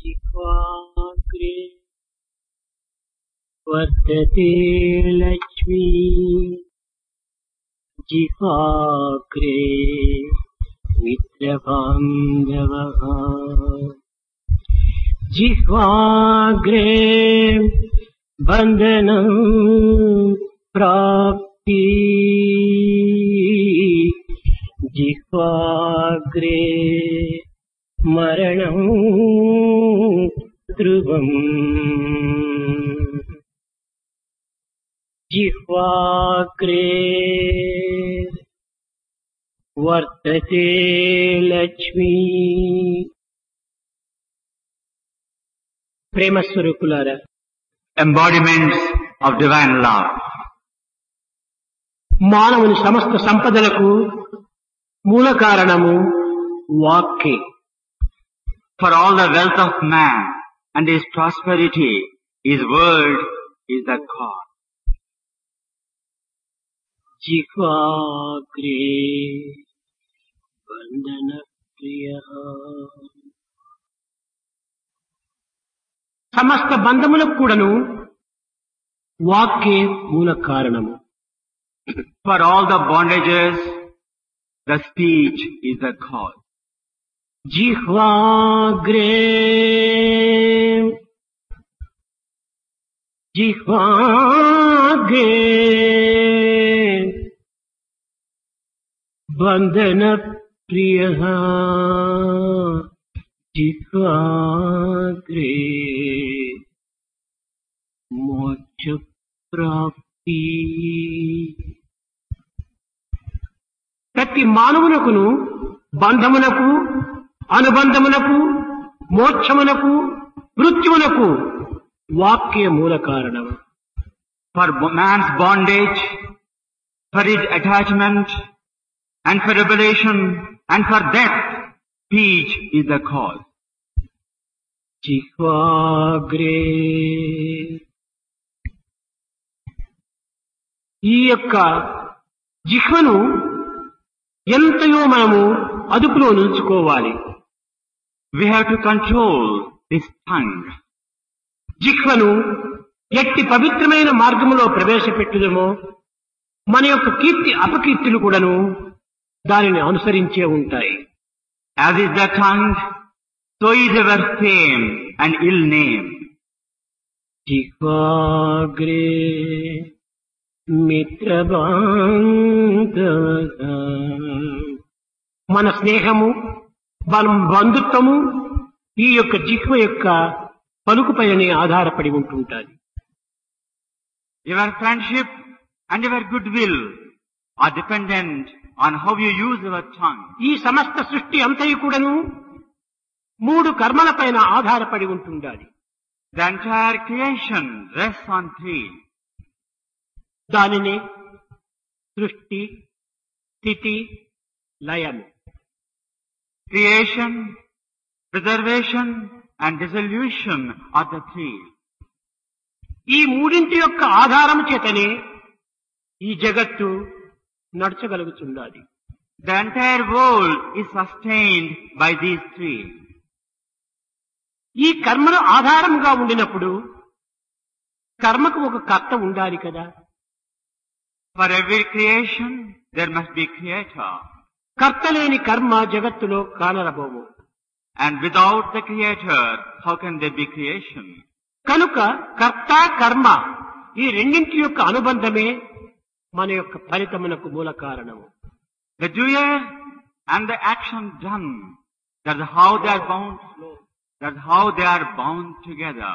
जिह्वाग्रे वर्तते लक्ष्मी जिह्वाग्रे मित्रबान्धवः जिह्वाग्रे बन्धनं प्राप्ति जिह्वाग्रे మరణం ధ్రువం జిహ్వాగ్రే వర్తతే Lakshmi ప్రేమస్వరూపులారా embodiments of divine love. మానవుని సమస్త సంపదలకు మూల కారణము వాక్కే For all the wealth of man and his prosperity, his word is the cause. జిహ్వాగ్రే బంధన ప్రియ సమస్త బంధములకు కూడాను వాక్కే మూల కారణము For all the bondages, the speech is the cause. జిహ్వాగ్రే జిహ్వాగ్రే బంధన ప్రియ జిహ్వాగ్రే మోక్ష ప్రాప్తి ప్రతి మానవునకును బంధమునకు అనుబంధమునకు మోక్షమునకు మృత్యువునకు వాక్య మూల కారణం For bo- man's bondage, for his attachment, and for revelation, and for death, speech is the cause. జిహ్వాగ్రే ఈ యొక్క జిహ్వను ఎంతయో మనము అదుపులో నిలుచుకోవాలి We have to control this tongue. జిహ్వను ఎట్టి పవిత్రమైన మార్గములో ప్రవేశపెట్టుదమో మన యొక్క కీర్తి అపకీర్తులు కూడాను దానిని అనుసరించే ఉంటాయి As is the tongue, so is our fame and ill name. జిహ్వాగ్రే మిత్రబాంధవ మన స్నేహము మన బంధుత్వము ఈ యొక్క జిహ్వ యొక్క పలుకుపైనే ఆధారపడి ఉంటుంటాది Your friendship and your goodwill are dependent on how you use your tongue. ఈ సమస్త సృష్టి అంతయు కూడాను మూడు కర్మలపైన ఆధారపడి ఉంటుండాలి The entire creation rests on three. దానిని సృష్టి స్థితి లయము Creation, preservation and dissolution are the three. ఈ మూడింటి యొక్క ఆధారం చేతనే ఈ జగత్తు నడచగలుగుతున్నది The entire world is sustained by these three. ఈ కర్మను ఆధారంగా ఉండినప్పుడు కర్మకు ఒక కర్త ఉండాలి కదా For every creation, there must be creator. కర్త లేని కర్మ జగత్తులో కానరబోము And without the creator, how can there be creation? కనుక కర్త కర్మ ఈ రెండింటి యొక్క అనుబంధమే మన యొక్క ఫలితమునకు మూల కారణము The doer and the action done, that's how they are bound, that's how they are bound together.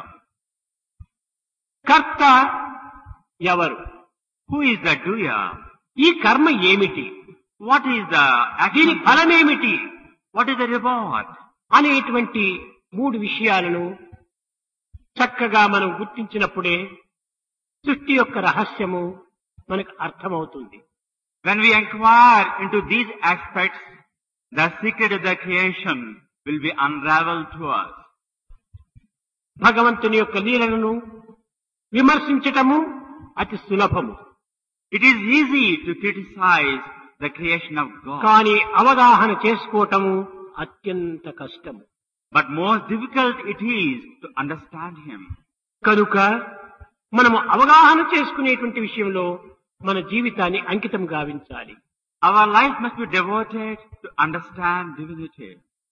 కర్త ఎవరు Who is the doer? ఈ కర్మ ఏమిటి What is the దీని action? ఫలమేమిటి What is the reward? అనేటువంటి మూడు విషయాలను చక్కగా మనం గుర్తించినప్పుడే సృష్టి యొక్క రహస్యము మనకు అర్థమవుతుంది When we inquire into these aspects, the secret of the creation will be unraveled to us. భగవంతుని యొక్క లీలలను విమర్శించటము అతి సులభము It is easy to criticize the creation of God. కానీ అవగాహన చేసుకోవటము అత్యంత కష్టము But most difficult it is to understand him. కనుక మనము అవగాహన చేసుకునేటువంటి విషయంలో మన జీవితాన్ని అంకితం గావించాలి Our life must be devoted to understand divinity.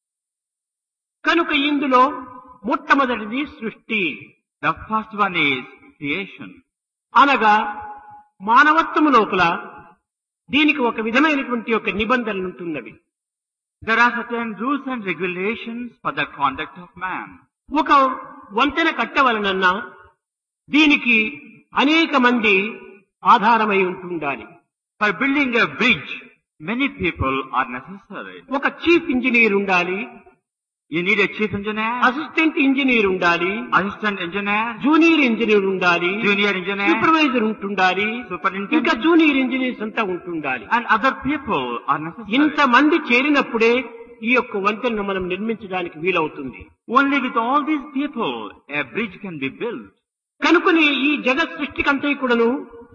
కనుక ఇందులో మొట్టమొదటిది సృష్టి The first one is creation. అనగా మానవత్వము లోపల దీనికి ఒక విధమైనటువంటి ఒక నిబంధనలు ఉంటున్నవి There are certain rules and regulations for the conduct of man. ఒక వంతెన కట్టవలనన్నా దీనికి అనేక మంది ఆధారమై ఉంటుండాలి For building a bridge, many people are necessary. ఒక చీఫ్ ఇంజనీర్ ఉండాలి You need a chief engineer, assistant engineer ఉండాలి assistant engineer, జూనియర్ ఇంజనీర్ ఉండాలి junior engineer, సూపర్వైజర్ ఉంటుండాలి ఇంకా superintendent, జూనియర్ ఇంజనీర్స్ అంతా ఉంటుండాలి and other people are necessary. ఇంతమంది చేరినప్పుడే ఈ యొక్క వంతెనను మనం నిర్మించడానికి వీలవుతుంది Only with all these people, a bridge can be built. కనుకని ఈ జగత్ సృష్టికంతా కూడాను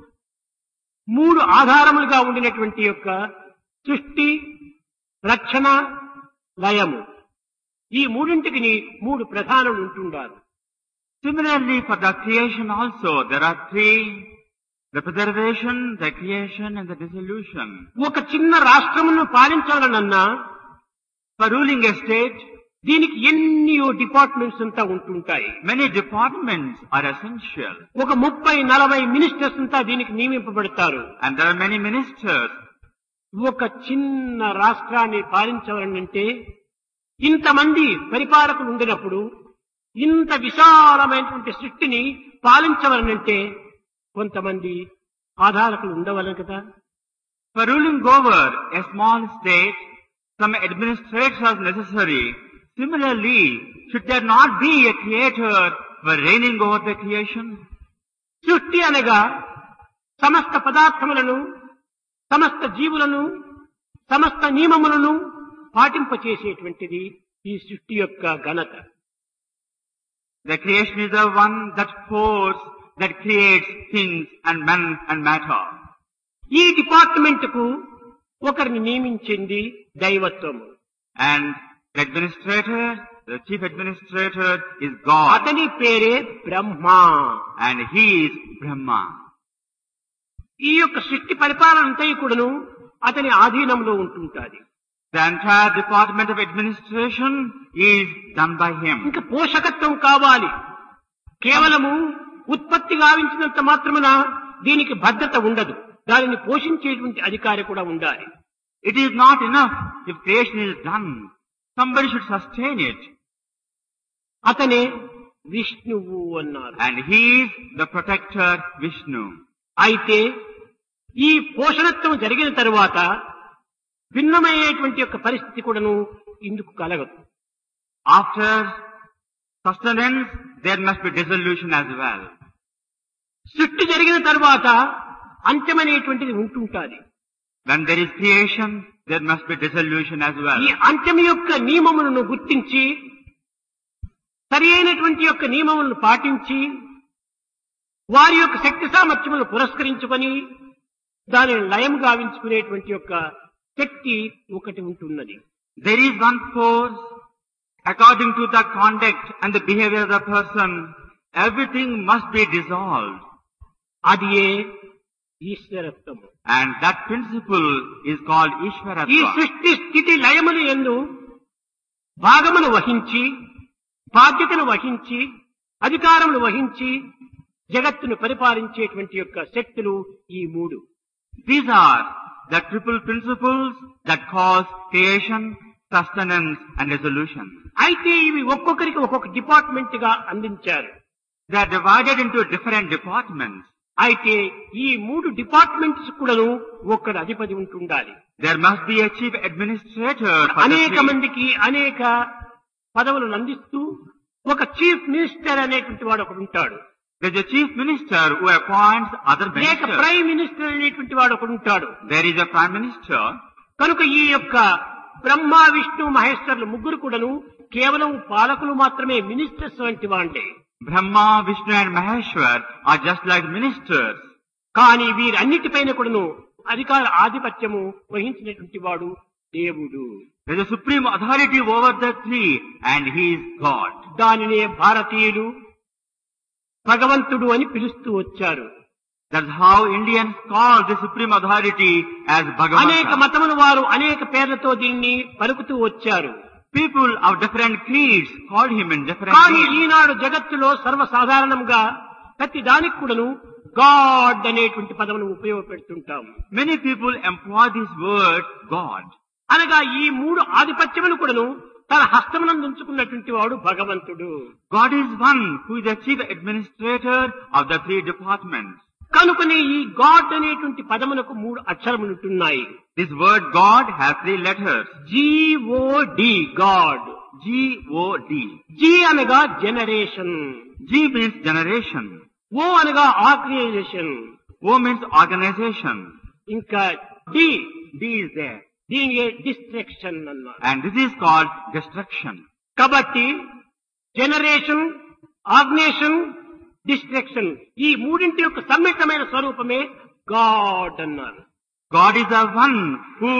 మూడు ఆధారములుగా ఉండినటువంటి యొక్క సృష్టి రక్షణ లయము ఈ మూడింటికి మూడు ప్రధానులు ఉంటుండారు Similarly, for the creation also, there are three, the preservation, the creation, and the dissolution. ఒక చిన్న రాష్ట్రమును పాలించాలనన్నా For ruling a state, దీనికి ఎన్నో డిపార్ట్మెంట్స్ అంతా ఉంటుంటాయి many departments are essential. ఒక ముప్పై నలభై మినిస్టర్స్ అంతా దీనికి నియమింపబడతారు And there are many ministers. ఒక చిన్న రాష్ట్రాన్ని పాలించవాలంటే ఇంతమంది పరిపాలకులు ఉండినప్పుడు ఇంత విశాలమైనటువంటి సృష్టిని పాలించవలనంటే కొంతమంది ఆధారకులు ఉండవలను కదా For ruling over a small state, some administrators are necessary. Similarly, should there not be a creator for reigning over the creation? సృష్టి అనగా సమస్త పదార్థములను సమస్త జీవులను సమస్త నియమములను పాటింపచేసేటువంటిది ఈ సృష్టి యొక్క ఘనత The creation is the one that force that creates things and men and matter. ఈ డిపార్ట్మెంట్ కు ఒకరిని నియమించింది దైవత్వము And the administrator, the chief administrator is God. అతని పేరే బ్రహ్మ And he is Brahma. ఈ యొక్క సృష్టి పరిపాలన అంతా కూడాను అతని ఆధీనంలో ఉంటుంటాది The entire department of administration is done by him. ఇంకా పోషకత్వం కావాలి కేవలము ఉత్పత్తి గావించినంత మాత్రమున దీనికి భద్రత ఉండదు దానిని పోషించేటువంటి అధికారి కూడా ఉండాలి It is not enough if creation is done. Somebody should sustain it. అతనే విష్ణువు అన్నారు And he is the protector Vishnu. అయితే ఈ పోషణత్వం జరిగిన తరువాత భిన్నమయ్యేటువంటి యొక్క పరిస్థితి కూడాను ఇందుకు కలగదు After sustenance, there must be dissolution as well. సృష్టి జరిగిన తరువాత అంత్యమనేటువంటిది ఉంటుంటాది When there is creation, there must be dissolution as well. ఈ అంత్యం యొక్క నియమములను గుర్తించి సరి అయినటువంటి యొక్క నియమములను పాటించి వారి యొక్క శక్తి సామర్థ్యములను పురస్కరించుకొని దానిని లయం గావించుకునేటువంటి యొక్క శక్తి ఒకటి ఉంటున్నది There is one force, according to the conduct and the behavior of the person, everything must be dissolved. అది ఏ ఈశ్వరత్వము And that principle is called ఈ Ishvaratva. సృష్టి స్థితి లయములు ఎందు భాగమును వహించి బాధ్యతను వహించి అధికారములు వహించి జగత్తును పరిపాలించేటువంటి యొక్క శక్తులు ఈ మూడు These are the triple principles that cause creation, sustenance and dissolution. అయితే ఇవి ఒక్కొక్కరికి ఒక్కొక్క డిపార్ట్మెంట్ గా అందించారు They are divided into different departments. అయితే ఈ మూడు డిపార్ట్మెంట్స్ కూడాను ఒక్కడు అధిపతి ఉంటుండాలి There must be a chief administrator for the అనేక three. మందికి అనేక పదవులను అందిస్తూ ఒక చీఫ్ మినిస్టర్ అనేటువంటి వాడు ఒకడు ఉంటాడు There is a chief minister who appoints other లేక ministers. ప్రైమ్ మినిస్టర్ అనేటువంటి వాడు ఒకడు ఉంటాడు There is a prime minister. కనుక ఈ యొక్క బ్రహ్మ విష్ణు మహేశ్వరులు ముగ్గురు కూడాను కేవలం పాలకులు మాత్రమే మినిస్టర్స్ వంటి వాళ్ళే Brahma, Vishnu and Maheshwar are just like ministers. కానీ వీరన్నిటిపైన కూడాను అధికార ఆధిపత్యము వహించినటువంటి వాడు దేవుడు There is a supreme authority over the three, and He is God. దానినే భారతీయులు భగవంతుడు అని పిలుస్తూ వచ్చారు That's how Indians call the supreme authority as అనేక Bhagavata. మతముల వారు అనేక పేర్లతో దీన్ని పలుకుతూ వచ్చారు People of different creeds called Him in different కానీ names. ఈనాడు జగత్తులో సర్వసాధారణంగా ప్రతి దానికి కూడాను గాడ్ అనేటువంటి పదమును ఉపయోగపెడుతుంటాం Many people employ this word God. అనగా ఈ మూడు ఆధిపత్యములు కూడాను తన హస్తమునందు ఉంచుకున్నటువంటి వాడు భగవంతుడు God is one who is the chief administrator of the three departments. కనుకనే ఈ గాడ్ అనేటువంటి పదమునకు మూడు అక్షరములు ఉంటున్నాయి This word God has three letters. G O D God G-O-D. G అనగా generation G means generation. O అనగా ఆర్గనైజేషన్ O means organization. ఇంకా D D is there. దీని destruction అన్నారు And this is called destruction. కాబట్టి జనరేషన్ ఆర్గనైజేషన్ డిస్ట్రక్షన్ ఈ మూడింటి యొక్క సమ్మిళితమైన స్వరూపమే గాడ్ అన్నారు God is the one who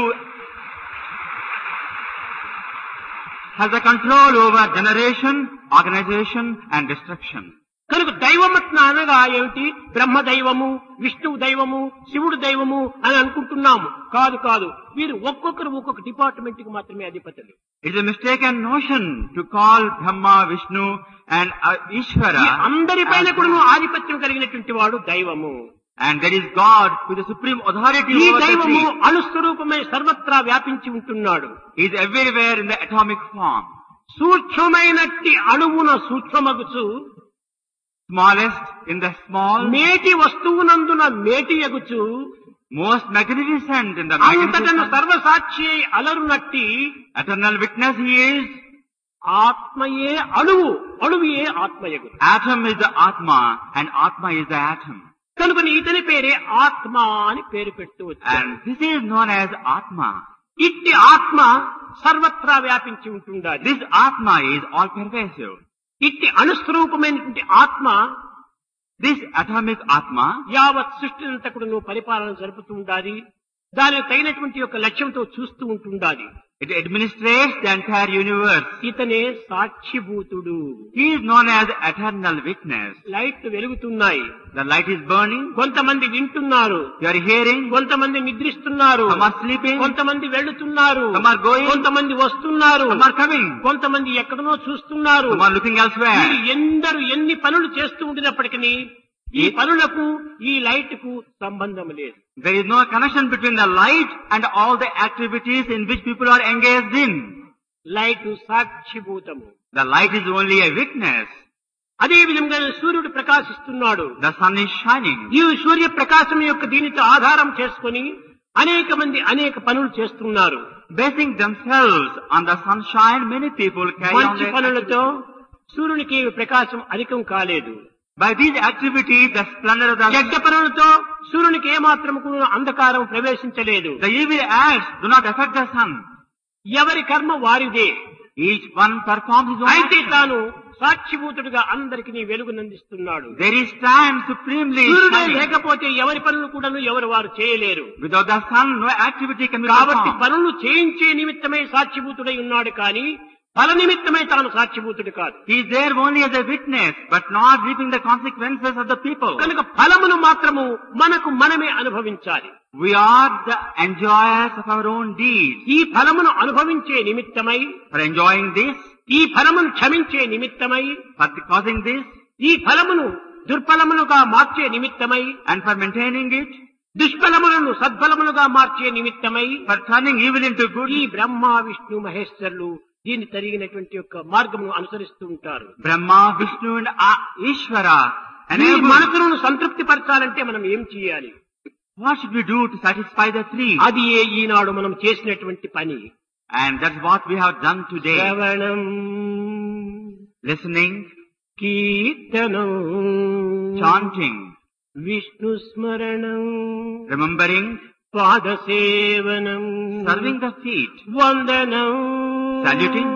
has the control over generation, organization and destruction. కనుక దైవమత్న అనగా ఏమిటి బ్రహ్మ దైవము విష్ణువు దైవము శివుడు దైవము అని అనుకుంటున్నాము కాదు కాదు వీరు ఒక్కొక్కరు ఒక్కొక్క డిపార్ట్మెంట్ కి మాత్రమే అధిపతులు It is a mistaken notion to call Brahma, Vishnu and uh, ఈ Ishvara అందరిపైన as కూడా God. ఆధిపత్యం కలిగినటువంటి వాడు దైవము and there is God with the supreme authority ఈ over the దైవము three. అణుస్వరూపమై సర్వత్రా వ్యాపించి ఉంటున్నాడు He is everywhere in the atomic form. సూక్ష్మమైనట్టి అణువున సూక్ష్మమగుచు Smallest in the small, మేటి వస్తువునందున మేటి ఎగుచు most magnificent in the అంతటను magnificent. సర్వసాక్షి అయి అలరునట్టి Eternal witness he is. ఆత్మయే అణువు అణువుయే ఆత్మయగు Atom is the Atma and Atma is the atom. కనుక ఇతని పేరే ఆత్మ అని పేరు పెట్టు వచ్చారు And this is known as Atma. ఇట్టి ఆత్మ సర్వత్రా వ్యాపించి ఉంటుండాలి This Atma is all pervasive. ఇట్టి అణుస్వరూపమైనటువంటి ఆత్మ This atomic Atma యావత్ సృష్టినంతకుడును పరిపాలన జరుపుతూ ఉండాలి దానికి తగినటువంటి యొక్క లక్ష్యంతో చూస్తూ ఉంటుండాలి It administrates the entire universe. ఇతనే సాక్షిభూతుడు He is known as eternal witness. లైట్లు వెలుగుతున్నాయి The light is burning. కొంతమంది వింటున్నారు You are hearing. కొంతమంది నిద్రిస్తున్నారు Some are sleeping. కొంతమంది వెళ్తున్నారు Some are going. కొంతమంది వస్తున్నారు Some are coming. కొంతమంది ఎక్కడనో చూస్తున్నారు Some are looking వీరు elsewhere. ఎందరు ఎన్ని పనులు చేస్తూ ఉండినప్పటికీ ఈ ఏ- పనులకు ఈ లైట్ కు సంబంధం లేదు There is no connection between the light and all the activities in which people are engaged in. Light సాక్షిభూతము The light is only a witness. అదే విధంగా సూర్యుడు ప్రకాశిస్తున్నాడు The sun is shining. ఈ సూర్య ప్రకాశం యొక్క దీనితో ఆధారం చేసుకొని అనేక మంది అనేక పనులు చేస్తున్నారు Basing themselves on the sunshine, many people carry on మంచి their పనులతో activities. సూర్యునికి ప్రకాశం అధికం కాలేదు By these activities, the splendor of the, చెడ్డ పనులతో సూర్యునికి ఏమాత్రం కూడా అంధకారం ప్రవేశించలేదు the evil acts do not affect the sun. ఎవరి కర్మ వారిదే Each one performs his own అయితే action. తాను సాక్షిభూతుడిగా అందరికి వెలుగునందిస్తున్నాడు There is time supremely సూర్యుడే shining. లేకపోతే ఎవరి పనులు కూడాను ఎవరు వారు చేయలేరు Without the sun, no activity can be కాబట్టి performed. పనులు చేయించే నిమిత్తమే సాక్షిభూతుడై ఉన్నాడు కానీ ఫల నిమిత్తమే తాను సాక్షిభూతుడు కాదు He is there only as a witness, but not reaping the consequences of the people. కనుక ఫలమును మాత్రము మనకు మనమే అనుభవించాలి We are the enjoyers of our own deeds. ఈ ఫలమును అనుభవించే నిమిత్తమై For enjoying this, ఈ ఫలమును క్షమించే నిమిత్తమై for causing this, ఈ ఫలమును దుర్ఫలములుగా మార్చే నిమిత్తమై and for maintaining it, దుష్ఫలములను సద్ఫలములుగా మార్చే నిమిత్తమై for turning evil into good, ఈ బ్రహ్మ విష్ణు మహేశ్వరులు దీన్ని తరిగినటువంటి యొక్క మార్గమును అనుసరిస్తూ ఉంటారు Brahma, Vishnu and Ah- Ishvara ఈ enable. మనసులను సంతృప్తి పరచాలంటే మనం ఏం చేయాలి What should we do to satisfy the three? అది ఏ ఈనాడు మనం చేసినటువంటి పని And that's what we have done today. శ్రవణం Listening, కీర్తనం chanting, విష్ణు స్మరణం remembering, పాదసేవనం serving the feet, వందనం Saluting.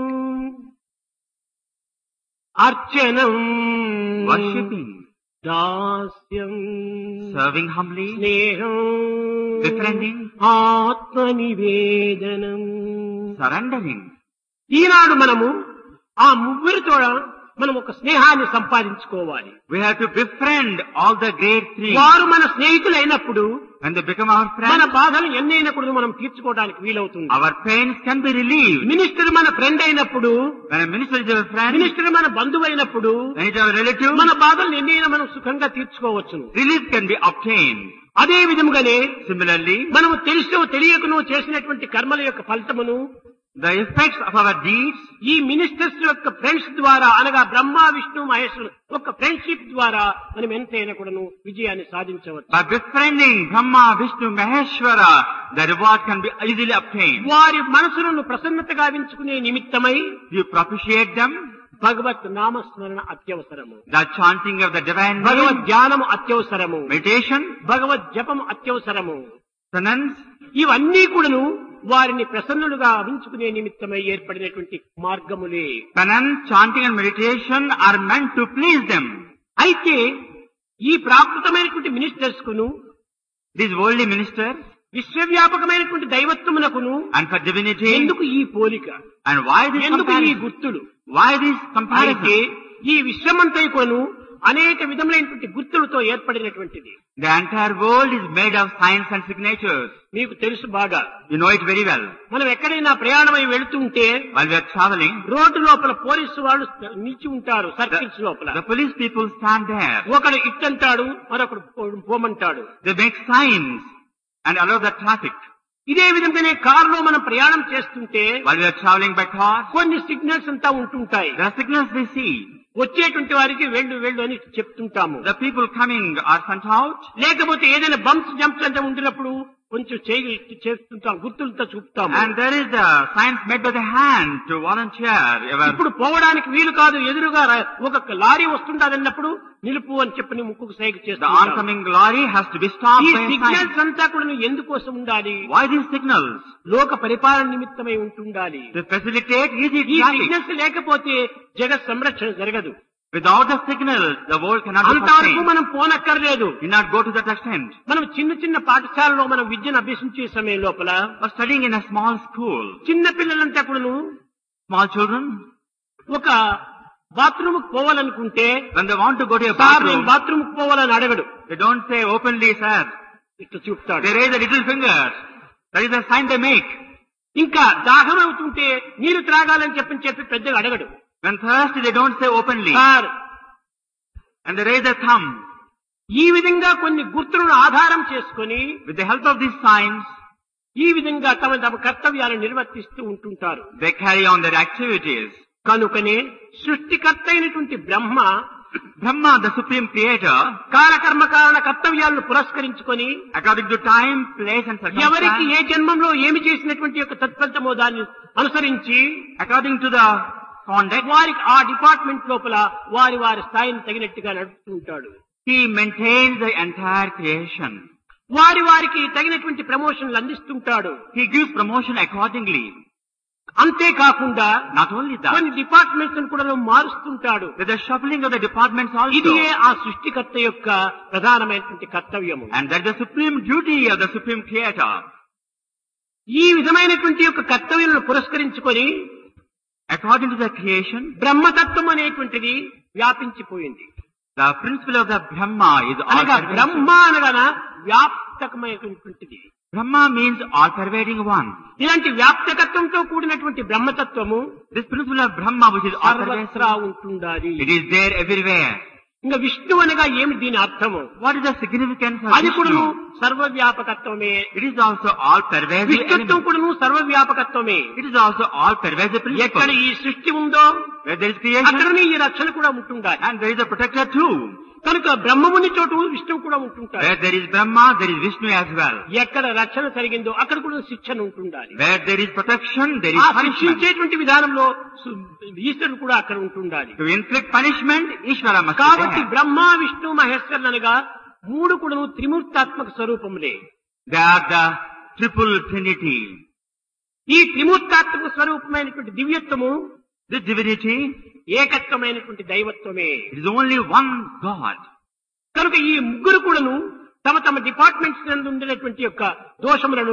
అర్చనం worshipping, దాస్యం serving humbly, స్నేహం befriending, ఆత్మనివేదనం surrendering. ఈనాడు మనము ఆ ముగ్గురితో మనం ఒక స్నేహాన్ని సంపాదించుకోవాలి We have to befriend all the great three. వారు మన స్నేహితులైనప్పుడు When they become our మన friends, బాధలు ఎన్నైనప్పుడు మనం తీర్చుకోవడానికి వీలవుతుంది our pains can be relieved. Minister మన ఫ్రెండ్ అయినప్పుడు When a minister is your friend, minister మన బంధువు అయినప్పుడు when it is our relative, మన బాధలు ఎన్నైనా మనం సుఖంగా తీర్చుకోవచ్చును relief can be obtained. అదే విధముగానే Similarly, మనము తెలిసో తెలియకనో చేసినటువంటి కర్మల యొక్క ఫలితమును the effects of our deeds ఈ మినిస్టర్స్ యొక్క ఫ్రెండ్స్ ద్వారా అనగా బ్రహ్మ విష్ణు మహేశ్వరు ఒక ఫ్రెండ్షిప్ ద్వారా మనం ఎంతైనా కూడాను విజయాన్ని సాధించవచ్చు By befriending Brahma, Vishnu, Maheshwara, the reward can be easily obtained. వారి మనసులను ప్రసన్నతగా వించుకునే నిమిత్తమై You propitiate them, భగవత్ నామస్మరణ అత్యవసరము the chanting of the divine భగవద్ name, ధ్యానము అత్యవసరము meditation, భగవద్ జపము అత్యవసరము penance, ఇవన్నీ కూడాను వారిని ప్రసన్నులుగా వించుకునే నిమిత్తమై ఏర్పడినటువంటి మార్గములే penance, chanting and meditation are meant to please them. అయితే ఈ ప్రాకృతమైనటువంటి మినిస్టర్స్ కును These worldly ministers విశ్వవ్యాపకమైనటువంటి దైవత్వమునకును and for divinity, ఎందుకు ఈ పోలిక and why this ఎందుకు ఈ comparison? గుర్తులు Why this అయితే comparison? ఈ విశ్వమంతైకొను అనేక విధములైనటువంటి గుర్తులతో ఏర్పడినటువంటిది The entire world is made of signs and signatures. మీకు తెలుసు బాగా You know it very well. మనం ఎక్కడైనా ప్రయాణమై వెళుతుంటే While we are traveling, road లోపల పోలీసు వాళ్ళు నిలిచి ఉంటారు సర్కిల్స్ లోపల the police people stand there. ఒకడు ఇట్టంటాడు మరొకడు పో- పోమంటాడు They make signs and allow the traffic. ఇదే విధంగానే కారులో మనం ప్రయాణం చేస్తుంటే While we are traveling by car, కొన్ని సిగ్నల్స్ అంతా ఉంటుంటాయి there are signals we see. వచ్చేటువంటి వారికి వెళ్ళు వెళ్ళు అని చెప్తుంటాము The people coming are sent out. లేకపోతే ఏదైనా బంప్స్ జంప్స్ అంటే ఉండినప్పుడు కొంచెం చేయి చేస్తుంటాం గుర్తులతో చూపుతాము And there is the signs made by the hand to volunteer. Ever- ఇప్పుడు పోవడానికి వీలు కాదు ఎదురుగా ర- ఒక లారీ వస్తుంటాదన్నప్పుడు నిలుపు అని చెప్పని ముక్కుకు సైగ The చేస్తాం oncoming lorry has to be stopped ఈ by a sign. సిగ్నల్స్ అంతా కూడా ఎందుకోసం ఉండాలి Why these signals? లోక పరిపాలన నిమిత్తమై ఉంటుండాలి To facilitate easy ఈ traffic. సిగ్నల్స్ లేకపోతే జగత్ సంరక్షణ జరగదు Without the signals, the world cannot be అంతవరకు sustained. మనం పోనక్కర్లేదు Do not go to that extent. మనం చిన్న చిన్న పాఠశాలలో మనం విద్యను అభ్యసించే సమయం లోపల Or studying in a small school, చిన్న పిల్లలంతా కూడాను small children, ఒక బాత్రూమ్ పోవాలనుకుంటే when they want to go to a sir నేను bathroom, బాత్రూమ్ పోవాలని అడగడు they don't say openly, sir. ఇట్లా చూపుతాడు They raise a little finger. That is the sign they make. ఇంకా దాహం అవుతుంటే నీరు త్రాగాలని చెప్పని చెప్పి పెద్దగా అడగడు When thirsty, they don't say openly. Sir And they raise their thumb. ఈ విధంగా కొన్ని గుర్తులను ఆధారం చేసుకొని With the help of these signs, ఈ విధంగా తమ తమ కర్తవ్యాలను నిర్వర్తిస్తూ ఉంటుంటారు they carry on their activities. కనుకనే సృష్టికర్త అయినటువంటి బ్రహ్మ Brahma, the supreme creator, కాలకర్మ కారణ కర్తవ్యాలను పురస్కరించుకొని according to time, place and ఎవరికి circumstance, ఏ జన్మంలో ఏమి చేసినటువంటి యొక్క తత్ఫలితమో దాన్ని అనుసరించి according to the conduct, వారికి ఆ డిపార్ట్మెంట్ లోపల వారి వారి స్థాయిని తగినట్టుగా నడుపుతుంటాడు he maintains the entire creation. వారి వారికి తగినటువంటి ప్రమోషన్లు అందిస్తుంటాడు He gives promotion accordingly. అంతేకాకుండా Not only that, కొన్ని డిపార్ట్మెంట్స్ కూడా మారుస్తుంటాడు there's the shuffling of the departments also. ఇదియే ఆ సృష్టికర్త యొక్క ప్రధానమైనటువంటి కర్తవ్యము And that's the supreme duty of the supreme creator. ఈ విధమైనటువంటి యొక్క కర్తవ్యాలను పురస్కరించుకొని According to the creation, బ్రహ్మతత్వం అనేటువంటిది వ్యాపించిపోయింది the principle of the Brahma is all అనగా pervasive. బ్రహ్మ అనగా వ్యాప్తకమైనటువంటిది Brahma means all pervading one. ఇలాంటి వ్యాప్తకత్వంతో కూడినటువంటి బ్రహ్మతత్వము This principle of Brahma which is all సర్వత్రా pervasive, ఉంటుండాలి it is there everywhere. ఇంకా విష్ణు అనగా ఏమి దీని అర్థము What is the significance of అది కూడాను Vishnu? సర్వవ్యాపకత్వమే It is also all pervasive విష్ణుత్వం element. కూడాను సర్వవ్యాపకత్వమే It is also all pervasive ఎక్కడ principle. ఈ సృష్టి ఉందో Where there is creation, అక్కడనే ఈ రక్షణ కూడా ఉంటుండాలి and there is a protector too. కనుక బ్రహ్మముని చోటు విష్ణువు కూడా ఉంటుంటాడు Where there is Brahma, there is Vishnu as well. ఎక్కడ రక్షణ జరిగిందో అక్కడ కూడా శిక్షణ ఉంటుండాలి Where there is protection, there ఆ is punishment. శిక్షించేటువంటి విధానంలో సు- ఈశ్వరుడు కూడా అక్కడ ఉంటుండాలి To inflict punishment, Ishvara must be కాబట్టి there. బ్రహ్మ విష్ణు మహేశ్వరులు అనగా మూడు కూడాను త్రిమూర్తాత్మక స్వరూపములే They are the triple trinity. ఈ త్రిమూర్తాత్మక స్వరూపమైనటువంటి దివ్యత్వము This divinity, ఏకత్వమైనటువంటి దైవత్వమే it is only one God. కనుక ఈ ముగ్గురు కూడాను తమ తమ డిపార్ట్మెంట్స్ నందు ఉండినటువంటి యొక్క దోషములను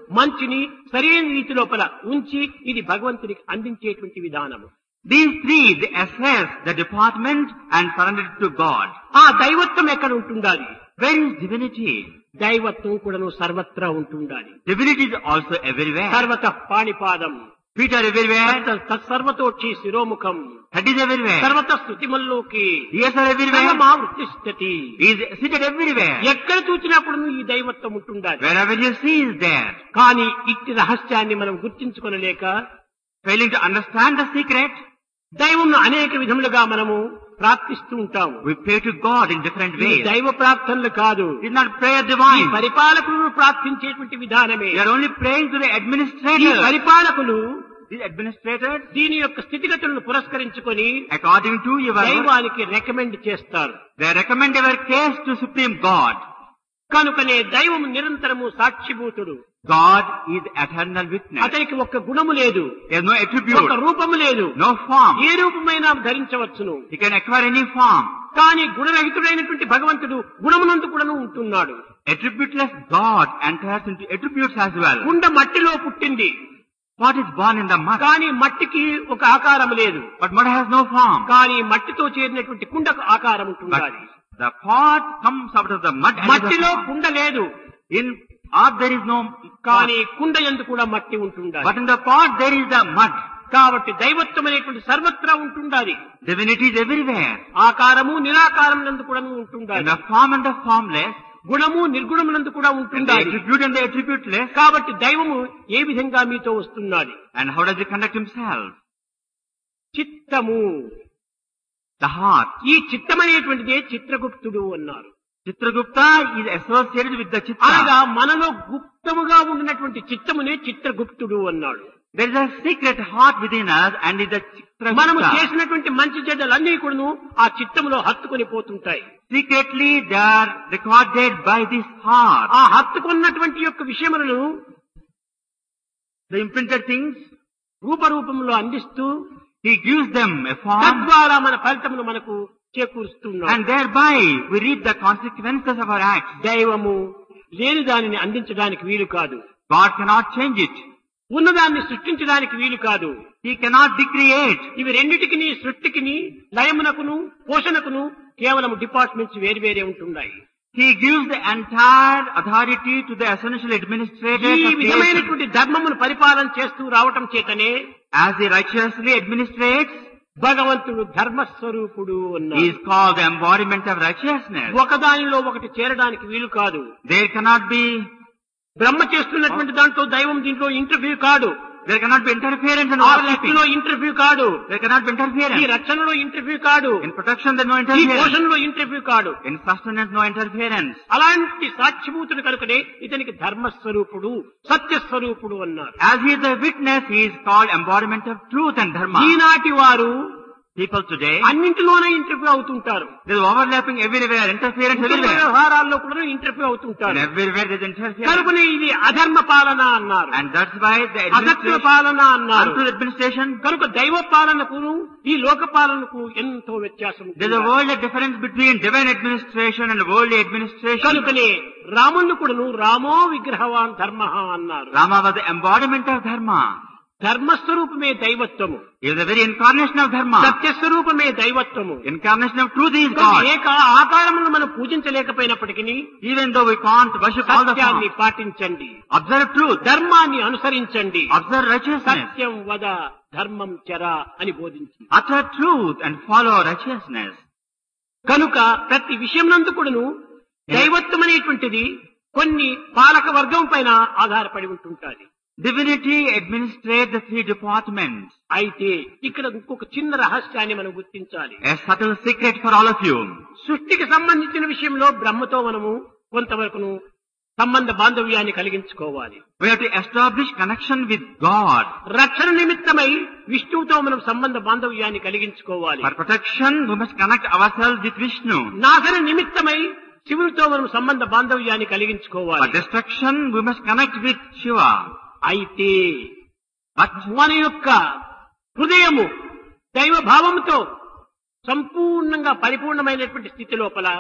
మంచిని సరైన రీతి లోపల ఉంచి ఇది భగవంతునికి అందించేటువంటి విధానము These three, they assess the department and surrender it to God. ఆ దైవత్వం ఎక్కడ ఉంటుండాలి Where is divinity? దైవత్వం కూడాను సర్వత్రా ఉంటుండాలి Divinity is also everywhere. సర్వత పాణిపాదం Feet are everywhere. తత్- తత్సర్వతోక్షి శిరోముఖం Head is everywhere. సర్వత స్థుతిమల్లోకి Ears are everywhere. సర్వమావృత్తిష్టతి He is seated everywhere. ఎక్కడ చూసినప్పుడు ఈ దైవత్వం ఉంటుండాలి Wherever you see is there. కానీ ఇట్టి రహస్యాన్ని మనం గుర్తించుకొనలేక Failing to understand the secret, దైవం అనేక విధములుగా మనము ప్రార్థిస్తూ ఉంటాము we pray to God in different ఇది ways. దైవ ప్రార్థనలు కాదు It is not prayer ఈ divine. పరిపాలకులను ప్రార్థించేటువంటి విధానమే We are only praying to the ఈ administrator. పరిపాలకులు These administrators, దీని యొక్క స్థితిగతులను పురస్కరించుకొని according to your, దైవానికి రికమెండ్ చేస్తారు they recommend our case to Supreme God. కనుకనే దైవము నిరంతరము సాక్షిభూతుడు God is eternal witness. అతనికి ఒక్క గుణము లేదు There is no ఒక attribute, రూపము లేదు no form. A రూపమైనా ధరించవచ్చును He can acquire any form. కానీ గుణరహితుడైనటువంటి భగవంతుడు గుణమునందు కూడాను ఉంటున్నాడు Attributeless God enters into attributes as well. కుండ మట్టిలో పుట్టింది What is born in the mud? కానీ మట్టికి ఒక ఆకారం లేదు But mud has no form. కానీ మట్టితో చేరినటువంటి కుండకు ఆకారం But ఉంటుండాలి the pot comes out of the mud and is a మట్టిలో form. కుండ లేదు In earth there is no కానీ pot. కుండ ఎందు కూడా మట్టి ఉంటుండాలి But in the pot there is the mud. కాబట్టి దైవత్వం అనేటువంటి సర్వత్రా ఉంటుండాలి Divinity is everywhere. ఆకారము నిరాకారం నందు కూడా In ఉంటుండాలి the form and the formless, గుణము నిర్గుణమునందు కూడా in the ఉంటుండాలి attribute and the attributeless. కాబట్టి దైవము ఏ విధంగా మీతో వస్తున్నది And how does he conduct himself? చిత్తము The heart. ఈ చిత్తమనేటువంటిదే చిత్రగుప్తుడు అన్నారు Chitragupta is associated with the అనగా Chitta. మనలో గుప్తముగా ఉండినటువంటి చిత్తమునే చిత్రగుప్తుడు అన్నాడు There is a secret heart within us and is the మనము Chitragupta. చేసినటువంటి మంచి చెడ్డలన్నీ కూడాను ఆ చిత్తములో హత్తుకొని పోతుంటాయి Secretly they are recorded by this heart. ఆ హత్తుకున్నటువంటి యొక్క విషయములను The imprinted things, రూపరూపంలో అందిస్తూ he gives them a form తద్వారా మన ఫలితమును మనకు చేకూరుస్తున్నాడు and thereby we reap the consequences of our acts. దైవము లేని దానిని అందించడానికి వీలు కాదు God cannot change it. ఉన్నదాన్ని సృష్టించడానికి వీలు కాదు He cannot decreate. ఇవి రెండిటికి సృష్టికిని లయమునకును పోషణకును కేవలం డిపార్ట్మెంట్స్ వేరు వేరే ఉంటున్నాయి He gives the entire authority to the essential administrators ఈ of creation. విధమైనటువంటి ధర్మమును పరిపాలన చేస్తూ రావటం చేతనే As he righteously administrates, భగవంతుడు ధర్మస్వరూపుడు he అన్నారు is called the embodiment of righteousness. ఒకదానిలో ఒకటి చేరడానికి వీలు కాదు There cannot be, బ్రహ్మ చేస్తున్నటువంటి దాంట్లో దైవం దీంట్లో ఇంటర్వ్యూ కాడు there cannot be interference and ఆ overlapping. సృష్టిలో ఇంటర్వ్యూ కాడు There cannot be ఈ interference. రక్షణలో ఇంటర్వ్యూ కాడు In protection there is no ఈ interference. పోషణలో ఇంటర్వ్యూ కాడు In sustenance no interference. అలాంటి సాక్షిభూతుడు కనుకనే ఇతనికి ధర్మస్వరూపుడు సత్యస్వరూపుడు అన్నారు As he is the witness, he is called embodiment of truth and dharma. ఈనాటి వారు People today, అన్నింటిలోనే ఇంటర్వ్యూ అవుతుంటారు there is overlapping everywhere, interference కుటుంబ everywhere. వ్యవహారాల్లో కూడా ఇంటర్వ్యూ And అవుతుంటారు everywhere there is interference. కనుకనే ఇది అధర్మ పాలన అన్నారు And that's why the అసత్య administration, పాలన అన్నారు unto the administration, కనుక దైవ పాలనకును ఈ లోక పాలనకు ఎంతో వ్యత్యాసం there's a ఉంటుంది. world of difference between divine administration and worldly administration. కనుకనే రాముణ్ణి కూడాను రామో విగ్రహవాన్ ధర్మ అన్నారు Rama was the embodiment of dharma. ధర్మస్వరూపమే దైవత్వము He is the very incarnation of dharma. సత్యస్వరూపమే దైవత్వము Incarnation of truth is కనుక God. ఏక ఆకారములను మనం పూజించలేకపోయినప్పటికీ Even though we can't worship all the సత్యాన్ని forms. పాటించండి Observe truth. ధర్మాన్ని అనుసరించండి Observe righteousness. సత్యం వద ధర్మం చర అని బోధించింది Utter truth and follow righteousness. కనుక ప్రతి విషయం నందు కూడాను దైవత్వం అనేటువంటిది కొన్ని పాలక వర్గం పైన ఆధారపడి ఉంటుంటాది Divinity administrates the three departments. అయితే ఇక్కడ ఇంకొక చిన్న రహస్యాన్ని మనం గుర్తించాలి A subtle secret for all of you. సృష్టికి సంబంధించిన విషయంలో బ్రహ్మతో మనము కొంతవరకును సంబంధ బాంధవ్యాన్ని కలిగించుకోవాలి We have to establish connection with God. రక్షణ నిమిత్తమై విష్ణువుతో మనం సంబంధ బాంధవ్యాన్ని కలిగించుకోవాలి For protection, we must connect ourselves with Vishnu. నాశన నిమిత్తమై శివునితో మనం సంబంధ బాంధవ్యాన్ని For కలిగించుకోవాలి destruction, we must connect with Shiva. అయితే But మన యొక్క హృదయము దైవ భావముతో సంపూర్ణంగా పరిపూర్ణమైనటువంటి స్థితి లోపల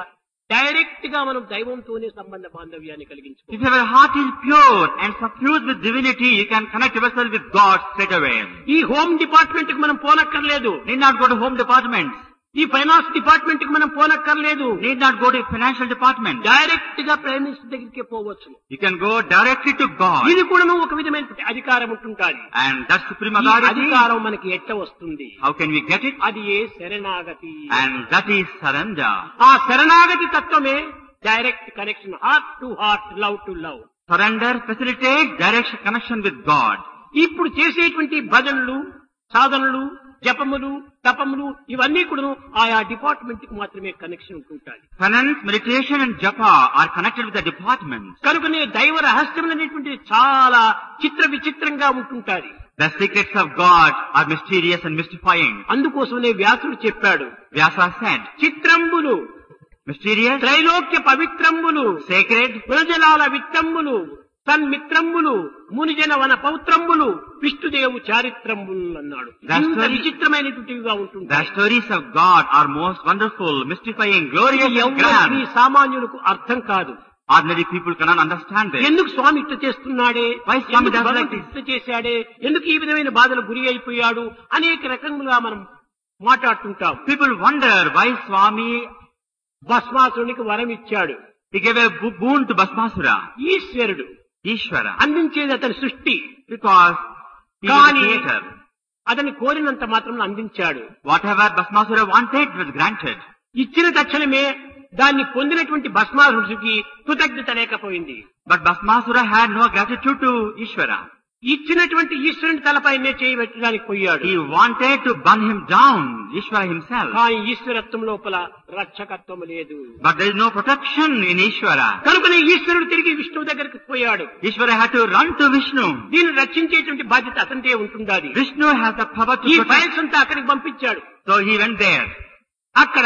డైరెక్ట్ గా మనం దైవంతోనే సంబంధ బాంధవ్యాన్ని కలిగించుకో If your heart is pure and suffused with divinity, you can connect yourself with God straight away. ఈ హోమ్ డిపార్ట్మెంట్ కి మనం పోనక్కర్లేదు Need not go to home departments. ఈ ఫైనాన్స్ డిపార్ట్మెంట్ కి మనం పోనక్కర్లేదు Need not go to financial department. Direct గా prime minister దగ్గరికి పోవచ్చు You can go directly to God. ఇది కూడా ఒక విధమైన అధికారం ఉంటుంటాది And that supreme ఈ authority, అధికారం మనకి ఎట్ట వస్తుంది how can we get it? అది ఏ శరణాగతి And that is surrender. ఆ శరణాగతి తత్వమే direct connection heart to heart love to love Surrender facilitates direct connection with God. ఇప్పుడు చేసేటువంటి భజనలు సాధనలు జపములు తపములు ఇవన్నీ కూడా ఆయా డిపార్ట్మెంట్ కి మాత్రమే కనెక్షన్ ఉంటుంటాయి Penance, meditation and japa are connected with the departments. కనుకనే దైవ రహస్యం అనేటువంటి చాలా చిత్ర విచిత్రంగా ఉంటుంటాది The secrets of God are mysterious and mystifying. అందుకోసమనే వ్యాసుడు చెప్పాడు Vyasa said, చిత్రంబులు mysterious, త్రైలోక్య పవిత్రంబులు sacred, గుణజలాల విత్తంబులు సన్మిత్రంబులు మునిజన వన పౌత్రంబులు విష్ణుదేవు చారిత్రంబులు అన్నాడు That's ఇంత very- విచిత్రమైనటువంటివిగా the ఉంటుంది stories of God are most wonderful, mystifying, glorious and ఎవరికి grand. సామాన్యులకు అర్థం కాదు Ordinary people cannot understand it. ఎందుకు స్వామి ఇట్లా చేస్తున్నాడే Why Swami ఎందుకు does like భగవంతుడు this? ఇట్లా చేశాడే ఎందుకు ఈ విధమైన బాధలు గురి అయిపోయాడు అనేక రకములుగా మనం మాట్లాడుతుంటాం People wonder why Swami, భస్మాసురునికి వరం ఇచ్చాడు he gave a bo- boon to Basmasura, ఈశ్వరుడు Ishvara, అందించేది అతని సృష్టి because he was the కానీ creator. అతని కోరినంత మాత్రం అందించాడు Whatever Basmasura wanted was granted. ఇచ్చిన తక్షణమే దాన్ని పొందినటువంటి భస్మాసుడికి కృతజ్ఞత లేకపోయింది But Basmasura had no gratitude to Ishvara. ఇచ్చినటువంటి ఈశ్వరుని తలపైనే చేయి పెట్టడానికి పోయాడు He wanted to burn him down, Ishvara himself. కానీ ఈశ్వరత్వం లోపల రక్షకత్వం లేదు But there is no protection in Ishvara. కనుకనే ఈశ్వరుడు తిరిగి విష్ణువు దగ్గరికి పోయాడు Ishvara had to run to Vishnu. దీన్ని రక్షించేటువంటి బాధ్యత అతనిదే ఉంటుండాది Vishnu has the power to ఈ protect. ఫైల్స్ అంతా అక్కడికి పంపించాడు So he went there. అక్కడ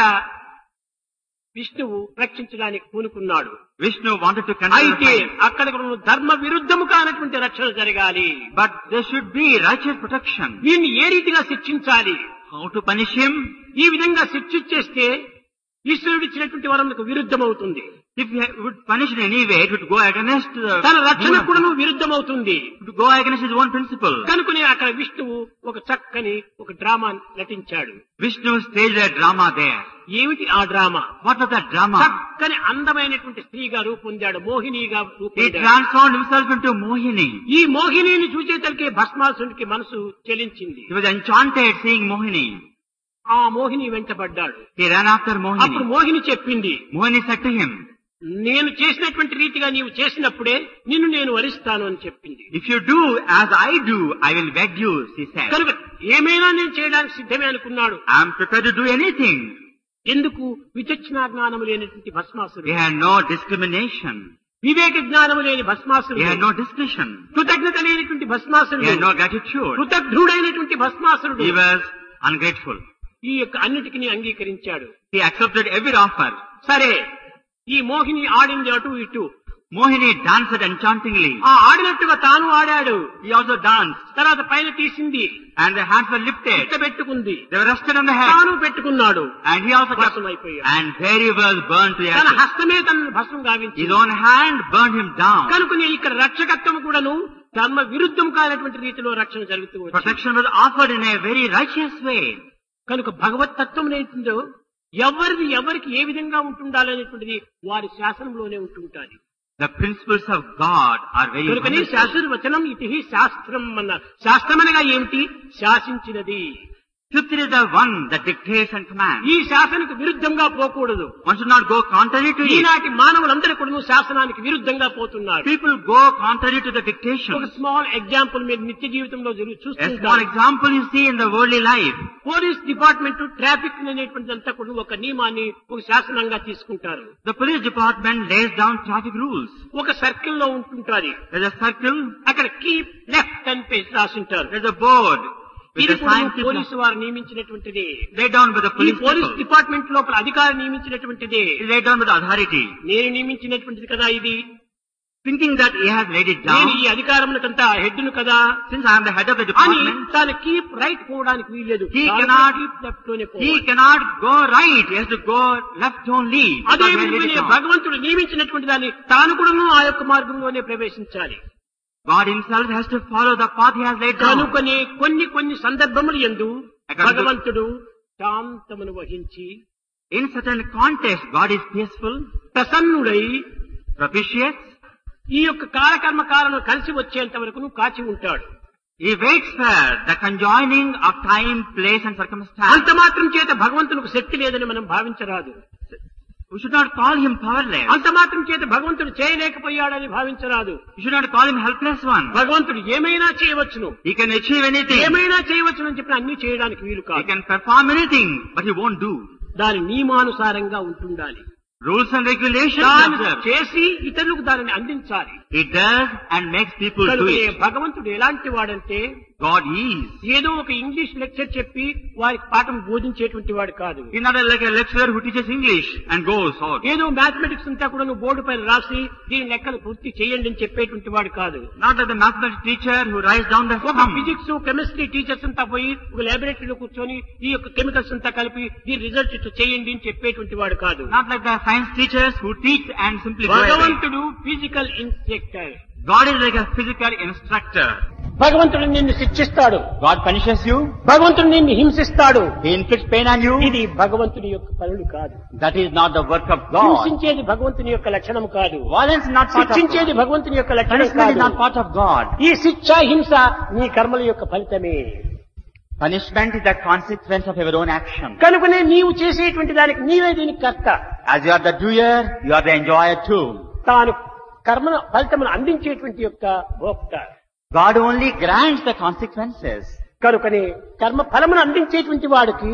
విష్ణువు రక్షించడానికి పూనుకున్నాడు Vishnu wanted to control the అయితే files. అక్కడ కూడా ధర్మ విరుద్ధము కానటువంటి రక్షణ జరగాలి But there should be righteous protection. వీరిని ఏ రీతిగా శిక్షించాలి How to punish him? ఈ విధంగా శిక్షించేస్తే ఈశ్వరుడు ఇచ్చినటువంటి వరములకు విరుద్ధమవుతుంది If he would punish in any way, it would go against the తన రక్షణ కూడా విరుద్ధమవుతుంది It would go against his own principle. కనుకనే అక్కడ విష్ణువు ఒక చక్కని ఒక డ్రామా నటించాడు Vishnu staged a drama there. ఏమిటి ఆ drama What was that drama? చక్కని అందమైనటువంటి స్త్రీగా రూపొందాడు మోహినిగా He రూపొందాడు transformed himself into Mohini. ఈ మోహినిని చూచేతలకే భస్మాసునికి మనసు చెలించింది He was enchanted seeing Mohini. ఆ మోహిని వెంటబడ్డాడు He ran after అప్పుడు Mohini. మోహిని చెప్పింది Mohini said to him, నేను చేసినటువంటి రీతిగా నీవు చేసినప్పుడే నిన్ను నేను వరిస్తాను అని చెప్పింది If you do as I do, I will wed you, she said. కనుక ఏమైనా నేను చేయడానికి సిద్ధమే అనుకున్నాడు I am prepared to do anything. ఎందుకు విచక్షణ జ్ఞానము లేనటువంటి He భస్మాసురుడు had no discrimination. వివేక జ్ఞానము లేని He had భస్మాసురుడు no discretion. కృతజ్ఞత లేనటువంటి He భస్మాసురుడు had no gratitude. కృతజ్ఞుడైనటువంటి భస్మాసురుడు He was ungrateful. ఈ యొక్క అన్నిటికీ అంగీకరించాడు He accepted every offer. సరే ఈ మోహిని ఆడింది అటు ఇటు Mohini danced enchantingly. ఆ ఆడినట్టుగా తాను ఆడాడు He also danced. తర్వాత పైన తీసింది And the hands were lifted. ఇట్ట పెట్టుకుంది They were rested on the head. తాను పెట్టుకున్నాడు And he also kept, భస్మం అయిపోయాడు and very well burned to తన ashes. హస్తమే తనను భస్మం గావించి His own hand burned him down. కనుకనే ఇక్కడ రక్షకత్వం కూడాను ధర్మ విరుద్ధం కానటువంటి రీతిలో రక్షణ జరుగుతూ వచ్చింది Protection was offered in a very righteous way. కనుక భగవత్ తత్వం ఏంటో ఎవరిది ఎవరికి ఏ విధంగా ఉంటుండాలనేటువంటిది వారి శాసనంలోనే ఉంటుంటాది The principles of God are very కనుకనే wonderful. శాస్త్రవచనం ఇది శాస్త్రం అన్న శాస్త్రం అనగా ఏమిటి శాసించినది Scripture is the one that dictates and commands. ఈ శాసనకు విరుద్ధంగా పోకూడదు One should not go contrary to it. ఈనాటి మానవులందరూ కూడా శాసనానికి విరుద్ధంగా పోతున్నారు People go contrary to the ఒక dictation. స్మాల్ ఎగ్జాంపుల్ మీరు నిత్య జీవితంలో జరుగు A small చూస్తుంటారు example you see in the worldly life. Police department traffic అనేటువంటిది అంతా కూడా ఒక నియమాన్ని ఒక శాసనంగా తీసుకుంటారు The police department lays down traffic rules. ఒక సర్కిల్ లో ఉంటుంటారు There's a circle, అక్కడ కీప్ లెఫ్ట్ అని పేసి రాసింటారు there's a board with ఇది the sign కూడా keep పోలీసు వారు నియమించినటువంటిది laid down by the ఈ police పోలీస్ people. డిపార్ట్మెంట్ లోపల అధికారి నియమించినటువంటిది It's laid down by the authority. నేను నియమించినటువంటిది కదా ఇది thinking that he has laid it నేను down. ఈ అధికారములకంతా హెడ్ను కదా Since I am the head of the అని department, తాను కీప్ రైట్ పోవడానికి వీల్లేదు He cannot- కీప్ లెఫ్ట్ లోనే he పోవాలి. cannot go right. He has to go left only. అదే because he has laid it విధంగానే down. భగవంతుడు నియమించినటువంటి దాన్ని తాను కూడా ఆ యొక్క మార్గంలోనే ప్రవేశించాలి God himself has to follow the path he has laid down. కనుకనే కొన్ని కొన్ని సందర్భములు ఎందు అక్కడ- భగవంతుడు శాంతమును వహించి In certain context, God is peaceful, ప్రసన్నుడై propitious. ఈ యొక్క కాలకర్మ కాలను కలిసి వచ్చేంత వరకు కాచి ఉంటాడు He waits for the conjoining of time, place and circumstance. అంత మాత్రం చేత భగవంతునికి శక్తి లేదని మనం భావించరాదు We should not call him powerless. అంత మాత్రం చేత భగవంతుడు చేయలేకపోయాడని భావించరాదు We should not call him helpless one. భగవంతుడు ఏమైనా చేయవచ్చును He can achieve anything. ఏమైనా చేయవచ్చును అని చెప్పిన అన్ని చేయడానికి వీలు He కాదు can perform anything, but he won't do. దాని నియమానుసారంగా ఉంటుండాలి Rules and regulations దాన్ని observed. చేసి ఇతరులకు దానిని అందించాలి He does and makes people do కనుక it. భగవంతుడు ఎలాంటి వాడంటే God is. ఏదో ఒక ఇంగ్లీష్ లెక్చర్ చెప్పి వారికి పాఠం బోధించేటువంటి వాడు కాదు He's not like a lecturer who teaches English and goes out. ఏదో మ్యాథమెటిక్స్ అంతా కూడా నువ్వు బోర్డు పైన రాసి దీని లెక్కలు పూర్తి చేయండి అని చెప్పేటువంటి వాడు కాదు Not like the mathematics teacher who writes down the ఒక sum. ఫిజిక్స్ కెమిస్ట్రీ టీచర్స్ అంతా పోయి ఒక లాబొరేటరీలో కూర్చొని ఈ యొక్క కెమికల్స్ అంతా కలిపి దీని రిజల్ట్ ఇట్లా చేయండి అని చెప్పేటువంటి వాడు కాదు Not like the science teachers who teach and simply go away. భగవంతుడు physical instructor God is like a physical instructor. భగవంతుడు నిన్ను శిక్షిస్తాడు God punishes you. భగవంతుడు నిన్ను హింసిస్తాడు He inflicts pain on you. ఇది భగవంతుని యొక్క పనులు కాదు That is not the work of God. హింసించేది భగవంతుని యొక్క లక్షణం కాదు Violence is not part of శిక్షించేది God. భగవంతుని యొక్క లక్షణం Punishment is కాదు not part of God. ఈ శిక్ష హింస నీ కర్మల యొక్క ఫలితమే Punishment is the consequence of your own action. కనుకనే నీవు చేసేటువంటి దానికి నీవే దీనికి కర్త As you are the doer, you are the enjoyer too. తాను కర్మను ఫలితమును అందించేటువంటి యొక్క భోక్త God only grants the consequences. కనుకనే కర్మ ఫలమును అందించేటువంటి వాడికి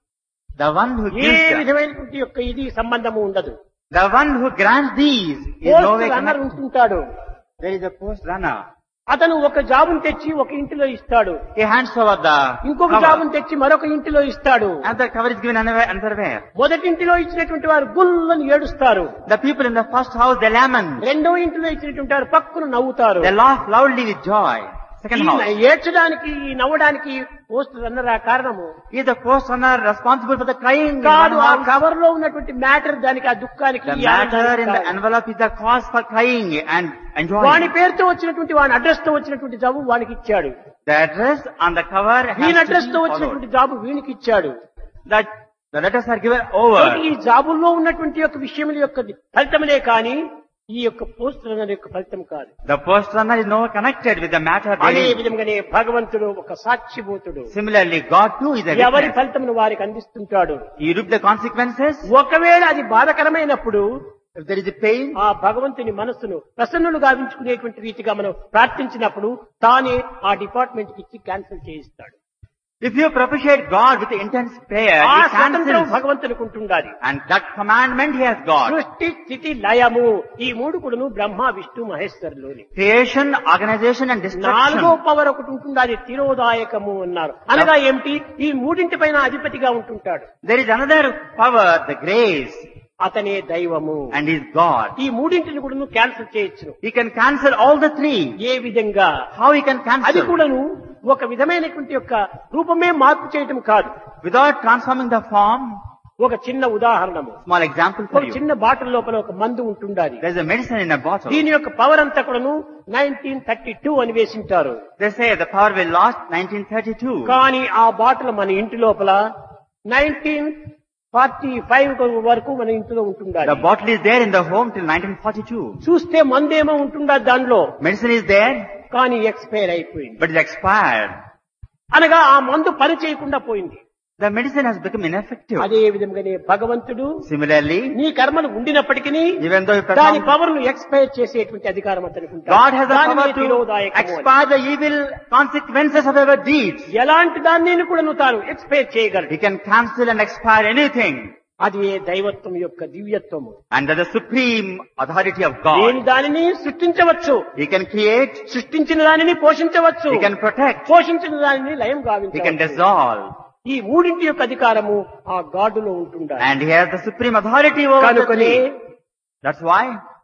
The one who A gives, the, విధమైనటువంటి యొక్క ఇది సంబంధము ఉండదు the one who grants these is no way post runner connected. ఉంటుంటాడు There is a post runner. అతను ఒక జాబును తెచ్చి ఒక ఇంటిలో ఇస్తాడు He hands over the ఇంకొక cover. జాబును తెచ్చి మరొక ఇంటిలో ఇస్తాడు And the cover is given another, another where. మొదటి ఇంటిలో ఇచ్చినటువంటి వారు గుల్లని ఏడుస్తారు The people in the first house, they lament. రెండో ఇంటిలో ఇచ్చినటువంటి వారు పక్కున నవ్వుతారు They laugh loudly with joy. Second ఈ house. ఏడ్చడానికి ఈ నవ్వడానికి పోస్ట్ రన్నర్ ఆ కారణము Is the post runner responsible for the crying? in కాదు one ఆ house? కవర్ లో ఉన్నటువంటి మ్యాటర్ దానికి ఆ దుఃఖానికి The ఈ matter ఆనందానికి in the కాదు. envelope is the cause for crying and వాని enjoying. పేరుతో వచ్చినటువంటి వాని అడ్రస్ తో వచ్చినటువంటి జాబు వానికి ఇచ్చాడు The address on the cover has వీని to అడ్రస్ be తో followed. వచ్చినటువంటి జాబు వీనికి ఇచ్చాడు That the letters are given కాబట్టి over. ఈ జాబుల్లో ఉన్నటువంటి యొక్క విషయముల యొక్క ఫలితములే కానీ ఈ యొక్క పోస్ట్ రన్నర్ యొక్క ఫలితం కాదు The post runner is no connected with the matter అదే therein. విధంగానే భగవంతుడు ఒక సాక్షిభూతుడు Similarly, God too is a ఎవరి witness. ఫలితమును వారికి అందిస్తుంటాడు You reap the consequences. ఒకవేళ అది బాధకరమైనప్పుడు If there is a pain, ఆ భగవంతుని మనస్సును ప్రసన్నులు గావించుకునేటువంటి రీతిగా మనం ప్రార్థించినప్పుడు తానే ఆ డిపార్ట్మెంట్ కి ఇచ్చి క్యాన్సిల్ చేయిస్తాడు if you propitiate God with intense prayer, ఆ He స్వతంత్రం cancels. భగవంతునికి ఉంటుండాలి And that commandment He has got. సృష్టి స్థితి లయము ఈ మూడు కూడాను బ్రహ్మ విష్ణు మహేశ్వరులోని Creation, organization and నాలుగో destruction. పవర్ ఒకటి ఉంటుంది అది తిరోదాయకము అన్నారు అనగా ఏమిటి ఈ మూడింటి పైన అధిపతిగా ఉంటుంటాడు There is another power, the grace, అతనే దైవము and He is God. ఈ మూడింటిని కూడా క్యాన్సిల్ చేయొచ్చు He can cancel all the three. ఏ విధంగా How He can అది cancel? కూడాను ఒక విధమైనటువంటి యొక్క రూపమే మార్పు చేయటం కాదు Without transforming the form, ఒక చిన్న ఉదాహరణము small example for ఒక you. చిన్న బాటిల్ లోపల ఒక మందు ఉంటుండాలి There is a medicine in a bottle. దీని యొక్క పవర్ అంతా కూడాను నైన్టీన్ థర్టీ టూ అని వేసింటారు They say the power will last 1932. కానీ ఆ బాటిల్ మన ఇంటి లోపల నైన్టీన్ ఫార్టీ ఫైవ్ వరకు మన ఇంటిలో ఉంటుండాలి The bottle is there in the home till 1942. చూస్తే మందేమో ఉంటుందా దానిలో Medicine is there, కానీ ఎక్స్పైర్ అయిపోయింది but it's expired. అనగా ఆ మందు పని చేయకుండా పోయింది The medicine has become ineffective. అదే విధంగానే భగవంతుడు Similarly, నీ కర్మలు ఉండినప్పటికీ even though you దాని perform, పవర్ ను ఎక్స్పైర్ చేసేటువంటి అధికారం అతనికి ఉంటుంది. God has the దానినే power to తిరోదాయకము అని. expire the evil consequences of our deeds. ఎలాంటి దాన్ని కూడా నువ్వు తాను ఎక్స్పైర్ చేయగలడు He can cancel and expire anything. అది ఏ దైవత్వం యొక్క దివ్యత్వము Under the supreme authority of దేని God, దానిని సృష్టించవచ్చు He can create, సృష్టించిన దానిని పోషించవచ్చు He can protect, పోషించిన దానిని లయం He can గావించవచ్చు dissolve. ఈ మూడింటి యొక్క అధికారము ఆ గాడులో ఉంటుండాలి And He has the supreme authority over the కనుకనే three. That's why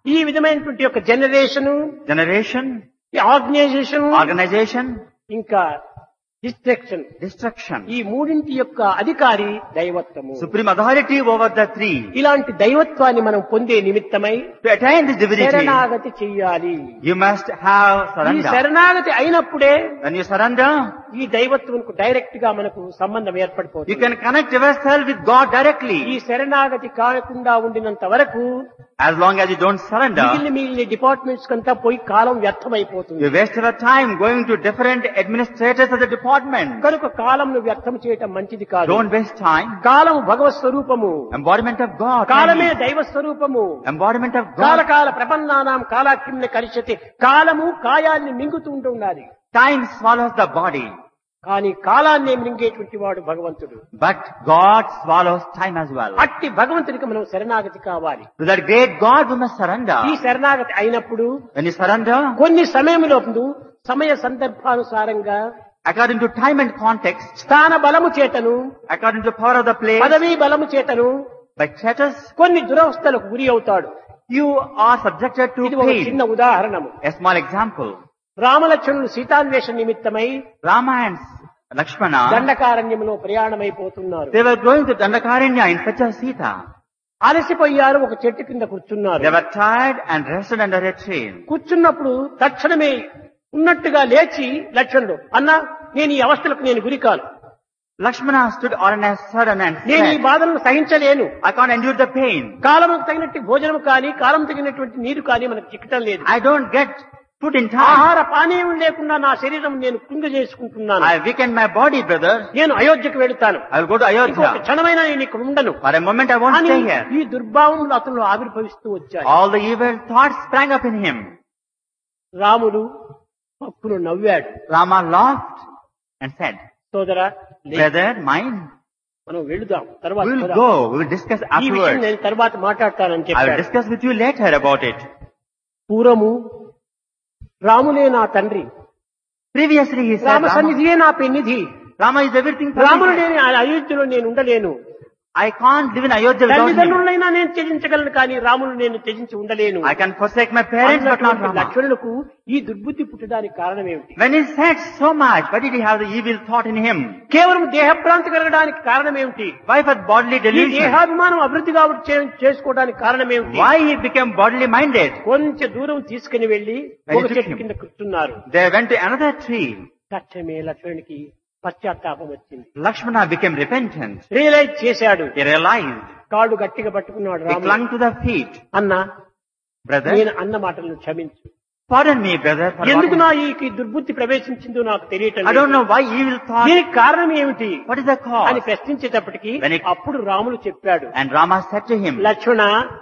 ఈ విధమైనటువంటి యొక్క జనరేషన్ generation, ఆర్గనైజేషన్ organization, ఇంకా డిస్ట్రక్షన్ destruction. ఈ మూడింటి యొక్క అధికారి దైవత్వము Supreme authority over the three. ఇలాంటి దైవత్వాన్ని మనం పొందే నిమిత్తమై To attain this divinity, శరణాగతి చెయ్యాలి you must have ఈ surrender. శరణాగతి అయినప్పుడే When you surrender, ఈ దైవత్వంకు డైరెక్ట్ గా మనకు సంబంధం you ఏర్పడిపోతుంది can connect yourself with God ఈ directly. శరణాగతి కాకుండా ఉండినంత వరకు As long as you don't surrender, మిగిలిన మిగిలిన డిపార్ట్మెంట్స్ కంతా పోయి కాలం వ్యర్థమైపోతుంది you waste your time going to different administrators of the department. కనుక కాలంను వ్యర్థం చేయటం మంచిది కాదు Don't waste time. కాలం భగవత్ స్వరూపము Embodiment of God. కాలమే దైవ స్వరూపము Embodiment of కాల God. కాల ప్రపన్నానాం కాలాక్రిమిని కలిసితే కాలము కాయాన్ని మింగుతూ ఉంటున్నది Time swallows the body. కానీ కాలాన్ని మింగేటువంటి వాడు భగవంతుడు But God swallows time as well. అట్టి భగవంతుడికి మనం శరణాగతి కావాలి To that great God we must surrender. ఈ శరణాగతి అయినప్పుడు When you surrender, కొన్ని సమయంలో సమయ సందర్భానుసారంగా according to time and context, స్థాన బలము చేతను according to the power of the place, పదవీ బలము చేతను by status, కొన్ని దురవస్థలకు గురి అవుతాడు you are subjected to ఇది ఒక చిన్న pain. ఉదాహరణము A small example. రామలక్ష్మణులు సీతాన్వేషణ నిమిత్తమై Rama and Lakshmana, దండకారణ్యంలో ప్రయాణమైపోతున్నారు they were going to Dandakaranya in search of Sita. అలసిపోయారు ఒక చెట్టు కింద కూర్చున్నారు They were tired and rested under a tree. కూర్చున్నప్పుడు తక్షణమే ఉన్నట్టుగా లేచి లక్ష్మణుడు అన్న నేను ఈ అవస్థలకు నేను గురి కాను Lakshmana stood on a sudden and నేను ఈ said, బాధలను సహించలేను I can't endure the pain. కాలముకు తగినట్టు భోజనం కానీ కాలం తగినటువంటి నీరు కానీ మనకు చిక్కటం లేదు I don't get food in time. ఆహార పానీయం లేకుండా నా శరీరం నేను కుంగ చేసుకుంటున్నాను I weakened my body, brother. నేను అయోధ్యకు వెళుతాను I will go to ఇంకొక Ayodhya. క్షణమైనా నేను ఇక్కడ ఉండను For a moment I won't కానీ stay here. ఈ దుర్భావములు అతను ఆవిర్భవిస్తూ వచ్చాయి All the evil thoughts sprang up in him. రాముడు పక్కును నవ్వాడు Rama laughed and said, సోదరా లే, Brother, mine, మనం వెళుదాం తర్వాత we will పోదాం. go. We will discuss ఈ విషయం afterwards. నేను తర్వాత మాట్లాడతానని I will చెప్పాడు discuss with you later about it. పూర్వము రాములే నా తండ్రి Previously he said, Rama Rama, సన్నిధియే నా పెన్నిధి Rama is everything for రాముడు me. లేని ఆ అయోధ్యలో నేను ఉండలేను I can't live in Ayodhya without him. తల్లిదండ్రులైనా నేను త్యజించగలను కానీ రాముడు నేను త్యజించి ఉండలేను I can forsake my parents but not అన్నటువంటి Rama. లక్ష్మణులకు ఈ దుర్బుద్ధి పుట్టడానికి కారణం ఏమిటి When he said so much, why did he have the evil thought in him? కేవలం దేహభ్రాంతి కలగడానికి కారణం ఏమిటి Why for bodily ఈ delusion? దేహాభిమానం అభివృద్ధి కాబట్టి చే- చేసుకోవడానికి కారణం ఏమిటి Why he became bodily minded? కొంచెం దూరం తీసుకుని వెళ్లి When he ఒక took చెట్టు him. కింద కూర్చున్నారు They went to another tree. తక్షణమే లక్ష్మణునికి పశ్చాత్తాపం వచ్చింది Lakshmana became repentant. రియలైజ్ చేశాడు He realized. కాడు గట్టిగా పట్టుకున్నాడు He రాముడు clung to the feet. అన్న Brother, నేను అన్న మాటలను క్షమించు pardon me, brother. For ఎందుకు what నా ఈ ఈ దుర్బుద్ధి ప్రవేశించిందో నాకు తెలియటం I don't లేదు. know why evil thought. దీనికి కారణం ఏమిటి What is the అని cause? ప్రశ్నించేటప్పటికి When it- అప్పుడు రాములు చెప్పాడు And Rama said to him, లక్ష్మణ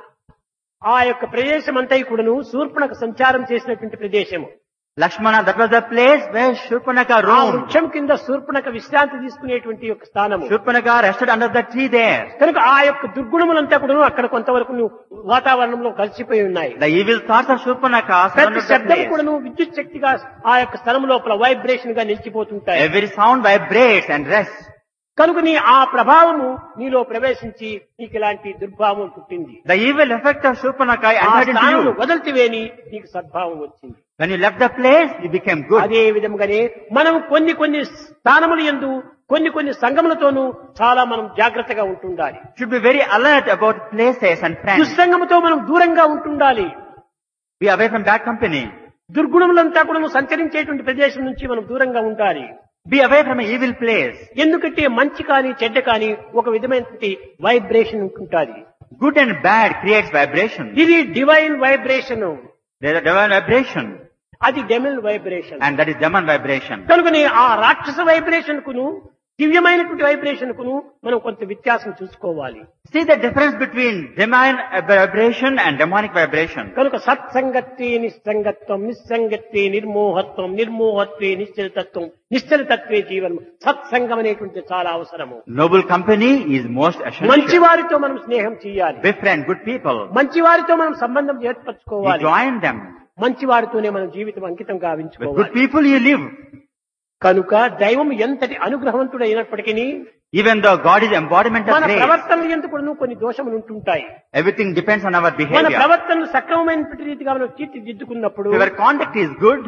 ఆ యొక్క ప్రదేశం అంతా కూడాను శూర్పణకు సంచారం చేసినటువంటి ప్రదేశము Lakshmana, that was the place where Shurpanaka ఆ roamed. వృక్షం కింద శూర్పణక విశ్రాంతి తీసుకునేటువంటి యొక్క స్థానము Shurpanaka rested under the tree there. కనుక ఆ యొక్క దుర్గుణములంతా కూడా అక్కడ కొంతవరకు నువ్వు వాతావరణంలో కలిసిపోయి ఉన్నాయి The evil thoughts of Shurpanaka ప్రతి surrounded the శబ్దం place. కూడాను విద్యుత్ శక్తిగా ఆ యొక్క స్థలం లోపల వైబ్రేషన్ గా నిలిచిపోతుంటాయి Every sound vibrates and rests. కనుక నీ ఆ ప్రభావము నీలో ప్రవేశించి నీకు ఇలాంటి దుర్భావం పుట్టింది The evil effect of Shurpanaka ఆ entered into స్థానం you. వదలితివేని నీకు సద్భావం వచ్చింది When you left the place, you became good. అదే విధముగానే మనం కొన్ని కొన్ని స్థానములు ఎందు కొన్ని కొన్ని సంగములతోనూ చాలా మనం జాగ్రత్తగా ఉంటుండాలి Should be very alert about places and friends. దుస్సంగముతో మనం దూరంగా ఉంటుండాలి Be away from bad company. దుర్గుణములంతా కూడా సంచరించేటువంటి ప్రదేశం నుంచి మనం దూరంగా ఉండాలి Be away from an evil place. ఎందుకంటే మంచి కానీ చెడ్డ కానీ ఒక విధమైనటువంటి వైబ్రేషన్ ఉంటుంటాది Good and bad creates vibration. ఇది divine vibration There is a divine vibration. అది డెమిల్ vibration And that is demon vibration. కనుకనే ఆ రాక్షస వైబ్రేషన్ కును దివ్యమైనటువంటి వైబ్రేషన్ కును మనం కొంత వ్యత్యాసం చూసుకోవాలి See the difference between divine vibration and demonic vibration. కనుక సత్సంగత్వే నిస్సంగత్వం నిస్సంగత్వే నిర్మోహత్వం నిర్మోహత్వే నిశ్చలతత్వం నిశ్చలతత్వే జీవనం సత్సంగం అనేటువంటి చాలా అవసరము Noble company is most మంచి essential. వారితో మనం స్నేహం చేయాలి Befriend good people. మంచి వారితో మనం సంబంధం You ఏర్పరచుకోవాలి join them. మంచి వారితోనే మనం జీవితం అంకితం With గావించుకోవాలి good people you live. కనుక దైవం ఎంతటి అనుగ్రహవంతుడు అయినప్పటికీ Even though God is embodiment of మన grace, ప్రవర్తనలు ఎందుకు కొన్ని దోషములు ఉంటుంటాయి everything depends on our మన behavior. ప్రవర్తనలు సక్రమమైనటువంటి రీతిగా మనం తీర్చిదిద్దుకున్నప్పుడు If our conduct is good,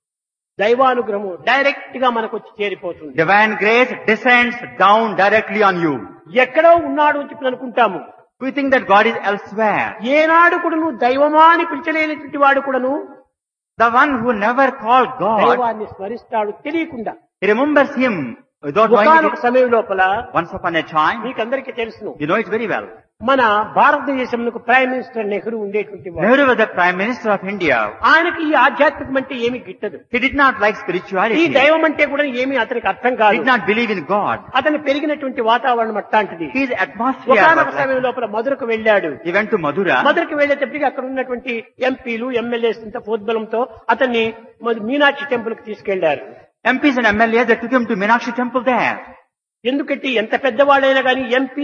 దైవానుగ్రహము డైరెక్ట్ గా మనకు వచ్చి చేరిపోతుంది divine grace descends down directly on you. ఎక్కడో ఉన్నాడు అని చెప్పి అనుకుంటాము We think that God is elsewhere. ఏనాడు కూడాను దైవమా అని పిలిచలేనటువంటి వాడు కూడాను The one who never called God, దైవాన్ని స్మరిస్తాడు తెలియకుండా he remembers Him without knowing ఒకనొక it. సమయం లోపల Once upon a time, మీకందరికీ తెలుసును you know it very well. మన భారతదేశంలో ప్రైమ్ మినిస్టర్ నెహ్రూ ఉండేటువంటి వాడు Nehru was the Prime Minister of India. ఆయనకి ఈ ఆధ్యాత్మికం అంటే ఏమి గిట్టదు He did not like ఈ spirituality. He దైవం అంటే కూడా ఏమి అతనికి అర్థం కాదు did not believe in God. అతను పెరిగినటువంటి వాతావరణం అట్లాంటిది His atmosphere ఒకనొక was like- సమయం లోపల మధురకు వెళ్ళాడు He went to Madura. మధురకు వెళ్ళేటప్పటికి అక్కడ ఉన్నటువంటి ఎంపీలు ఎమ్మెల్యేస్ ఇంత ప్రోద్బలంతో అతన్ని మరి మీనాక్షి టెంపుల్ కి తీసుకెళ్లారు MPs and MLAs, they took him to Meenakshi temple there. ఎందుకంటే ఎంత పెద్దవాడైనా కానీ ఎంపీ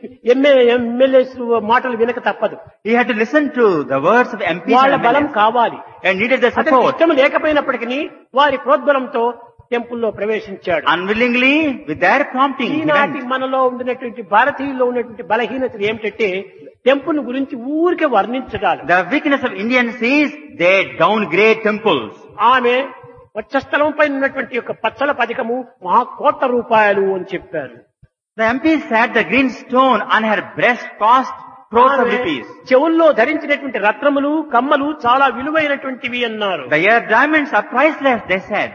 ఎమ్మెల్యేస్ మాటలు వినక తప్పదు He had to listen to the words of MPs వాళ్ళ and బలం MLAs కావాలి and needed the అతనికి support. ఇష్టం లేకపోయినప్పటికీ వారి ప్రోద్బలంతో టెంపుల్లో ప్రవేశించాడు Unwillingly, with their prompting, he ఈనాటి went. మనలో ఉన్నటువంటి భారతీయుల్లో ఉన్నటువంటి బలహీనతలు ఏమిటంటే టెంపుల్ గురించి ఊరికే వర్ణించడాలు The weakness of Indians is they downgrade temples. ఆమె వక్షస్థలం పైన ఉన్నటువంటి యొక్క పచ్చల పథకము మహా కోట్ల రూపాయలు అని చెప్పారు The MP said the green stone on her breast cost crores of ఆమె rupees. చెవుల్లో ధరించినటువంటి రత్నములు కమ్మలు చాలా విలువైనటువంటివి అన్నారు The ear diamonds are priceless, they said.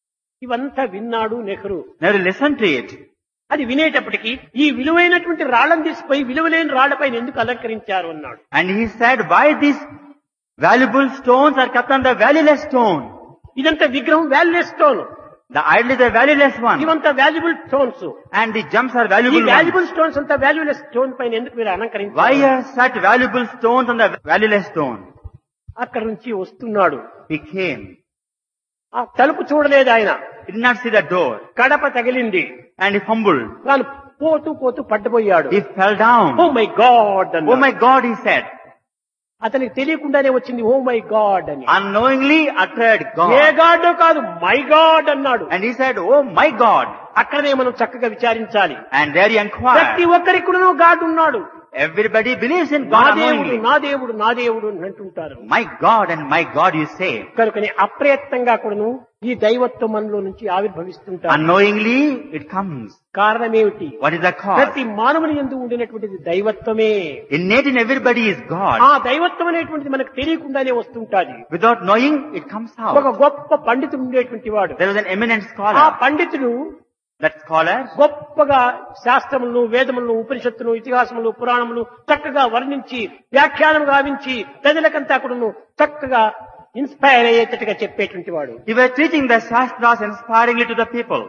ఇవంతా విన్నాడు Nehru Never listened to it. అది వినేటప్పటికి ఈ విలువైనటువంటి రాళ్లను తీసుకుపోయి విలువలేని రాళ్లపైన ఎందుకు అలంకరించారు అన్నాడు And he said, why these valuable stones are kept on the valueless stone? ఇదంతా విగ్రహం valueless stone The idol is a valueless one. ఇవంతా valuable stones And the gems are ఈ valuable ones. వాల్యుబుల్ స్టోన్స్ అంతా valueless stone పైన ఎందుకు మీరు Why అలంకరించారు are such valuable stones on the valueless stone? అక్కడ నుంచి వస్తున్నాడు He came. ఆ తలుపు చూడలేదు ఆయన He did not see the door. Kadapa తగిలింది And he fumbled. తాను పోతూ పోతూ పడ్డపోయాడు He fell down. Oh my God Oh my God, he said. అతనికి తెలియకుండానే వచ్చింది ఓ మై గాడ్ అని Unknowingly uttered ఏ God. గాడ్ కాదు మై గాడ్ అన్నాడు And he said, oh my God. అక్కడనే మనం చక్కగా విచారించాలి And there he ప్రతి inquired. ఒక్కరికి కూడా గాడ్ ఉన్నాడు Everybody believes in నా God దేవుడు unknowingly. నా దేవుడు నా దేవుడు అని అంటుంటారు My God and my God you say. కనుకని అప్రయత్నంగా కూడాను ఈ దైవత్వం మనలో నుంచి ఆవిర్భవిస్తుంటారు Unknowingly it comes. కారణమేమిటి What is the cause? ప్రతి మానవుని ఎందు ఉండినటువంటిది దైవత్వమే Innate in everybody is God. ఆ దైవత్వం అనేటువంటిది మనకు తెలియకుండానే వస్తుంటాది Without knowing, it comes ఒక out. గొప్ప పండితుడు ఉండేటువంటి వాడు There was an eminent ఆ scholar. పండితుడు That scholar, గొప్పగా శాస్త్రములను వేదములను ఉపనిషత్తును ఇతిహాసములు పురాణములు చక్కగా వర్ణించి వ్యాఖ్యానం గావించి ప్రజలకంతా కూడాను చక్కగా ఇన్స్పైర్ అయ్యేటట్టుగా చెప్పేటువంటి వాడు he was teaching the Shastras inspiringly to the people.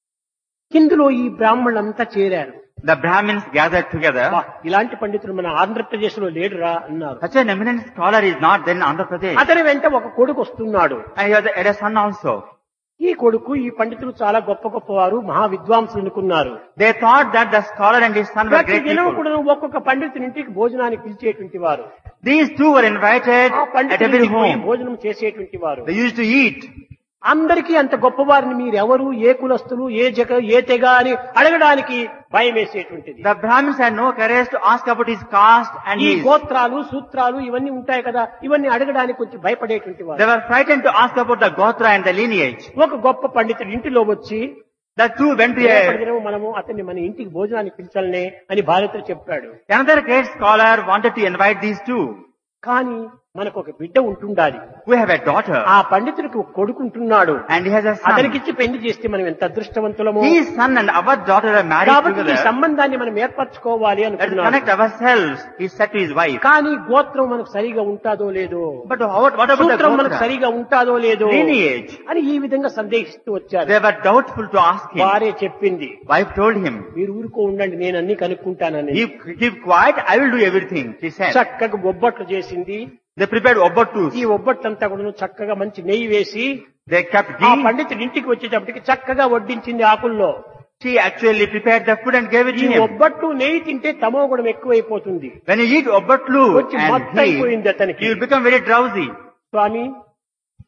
ఇందులో ఈ బ్రాహ్మణులంతా చేరారు The Brahmins gathered together. "వా, ఇలాంటి పండితులు మన ఆంధ్రప్రదేశ్ లో లేడురా అన్నారు Such an eminent scholar is not there in Andhra Pradesh. అతని వెంట ఒక కొడుకు వస్తున్నాడు And he had a- had a son also. ఈ కొడుకు ఈ పండితులు చాలా గొప్ప గొప్పవారు మహా విద్వాంసులు అనుకున్నారు They thought that the scholar and his son were ప్రతి great దినం people. కూడా ఒక్కొక్క పండితుని ఇంటికి భోజనానికి పిలిచేటువంటి వారు These two were invited ఆ at పండితుని every ఇంటికి పోయి home. భోజనం చేసేటువంటి వారు They used to eat. అందరికీ అంత గొప్పవారిని మీరెవరు ఏ కులస్తులు ఏ జగ ఏ తెగ అని అడగడానికి భయం వేసేటువంటిది The Brahmins had no courage to ask about his caste and ఈ his. గోత్రాలు సూత్రాలు ఇవన్నీ ఉంటాయి కదా ఇవన్నీ అడగడానికి కొంచెం భయపడేటువంటి వారు They were frightened to ask about the Gotra and the lineage. ఒక గొప్ప పండితుడు ఇంటిలో వచ్చి The two went to రేపటి a, దినం మనము అతన్ని మన ఇంటికి భోజనానికి పిలిచాలనే అని భార్యతో చెప్పాడు another great scholar wanted to invite these two. కానీ మనకు ఒక బిడ్డ ఉంటుండాలి We have a daughter ఆ పండితుడికి ఒక కొడుకు ఉంటున్నాడు and he has a son. అతనికిచ్చి పెళ్లి చేస్తే మనం ఎంత అదృష్టవంతులము His son and our daughter are married కాబట్టి ఈ together. సంబంధాన్ని మనం ఏర్పరచుకోవాలి Let's అనుకున్నాడు connect ourselves, he said to his wife. కానీ గోత్రం మనకు సరిగా ఉంటాదో లేదో But how, what about the సూత్రం మనకు Gotra? సరిగా ఉంటాదో లేదో Lineage. అని ఈ విధంగా సందేహిస్తూ వచ్చారు They were doubtful to ask him. భార్య చెప్పింది Wife told him, మీరు ఊరుకో ఉండండి నేను అన్ని కనుక్కుంటానని keep, keep quiet, I will do everything, she said. చక్కగా బొబ్బట్లు చేసింది They prepared obbatus. ఈ ఒబ్బట్లంతా కూడా చక్కగా మంచి నెయ్యి వేసి They kept ఆ ghee. పండితుడి ఇంటికి వచ్చేటప్పటికి చక్కగా వడ్డించింది ఆకుల్లో She actually prepared the food and gave it ఈ to him. ఒబ్బట్టు నెయ్యి తింటే తమో గుణం ఎక్కువైపోతుంది When you eat obbatlu వచ్చి and మత్తు అయిపోయింది ghee, అతనికి you will become very drowsy. స్వామి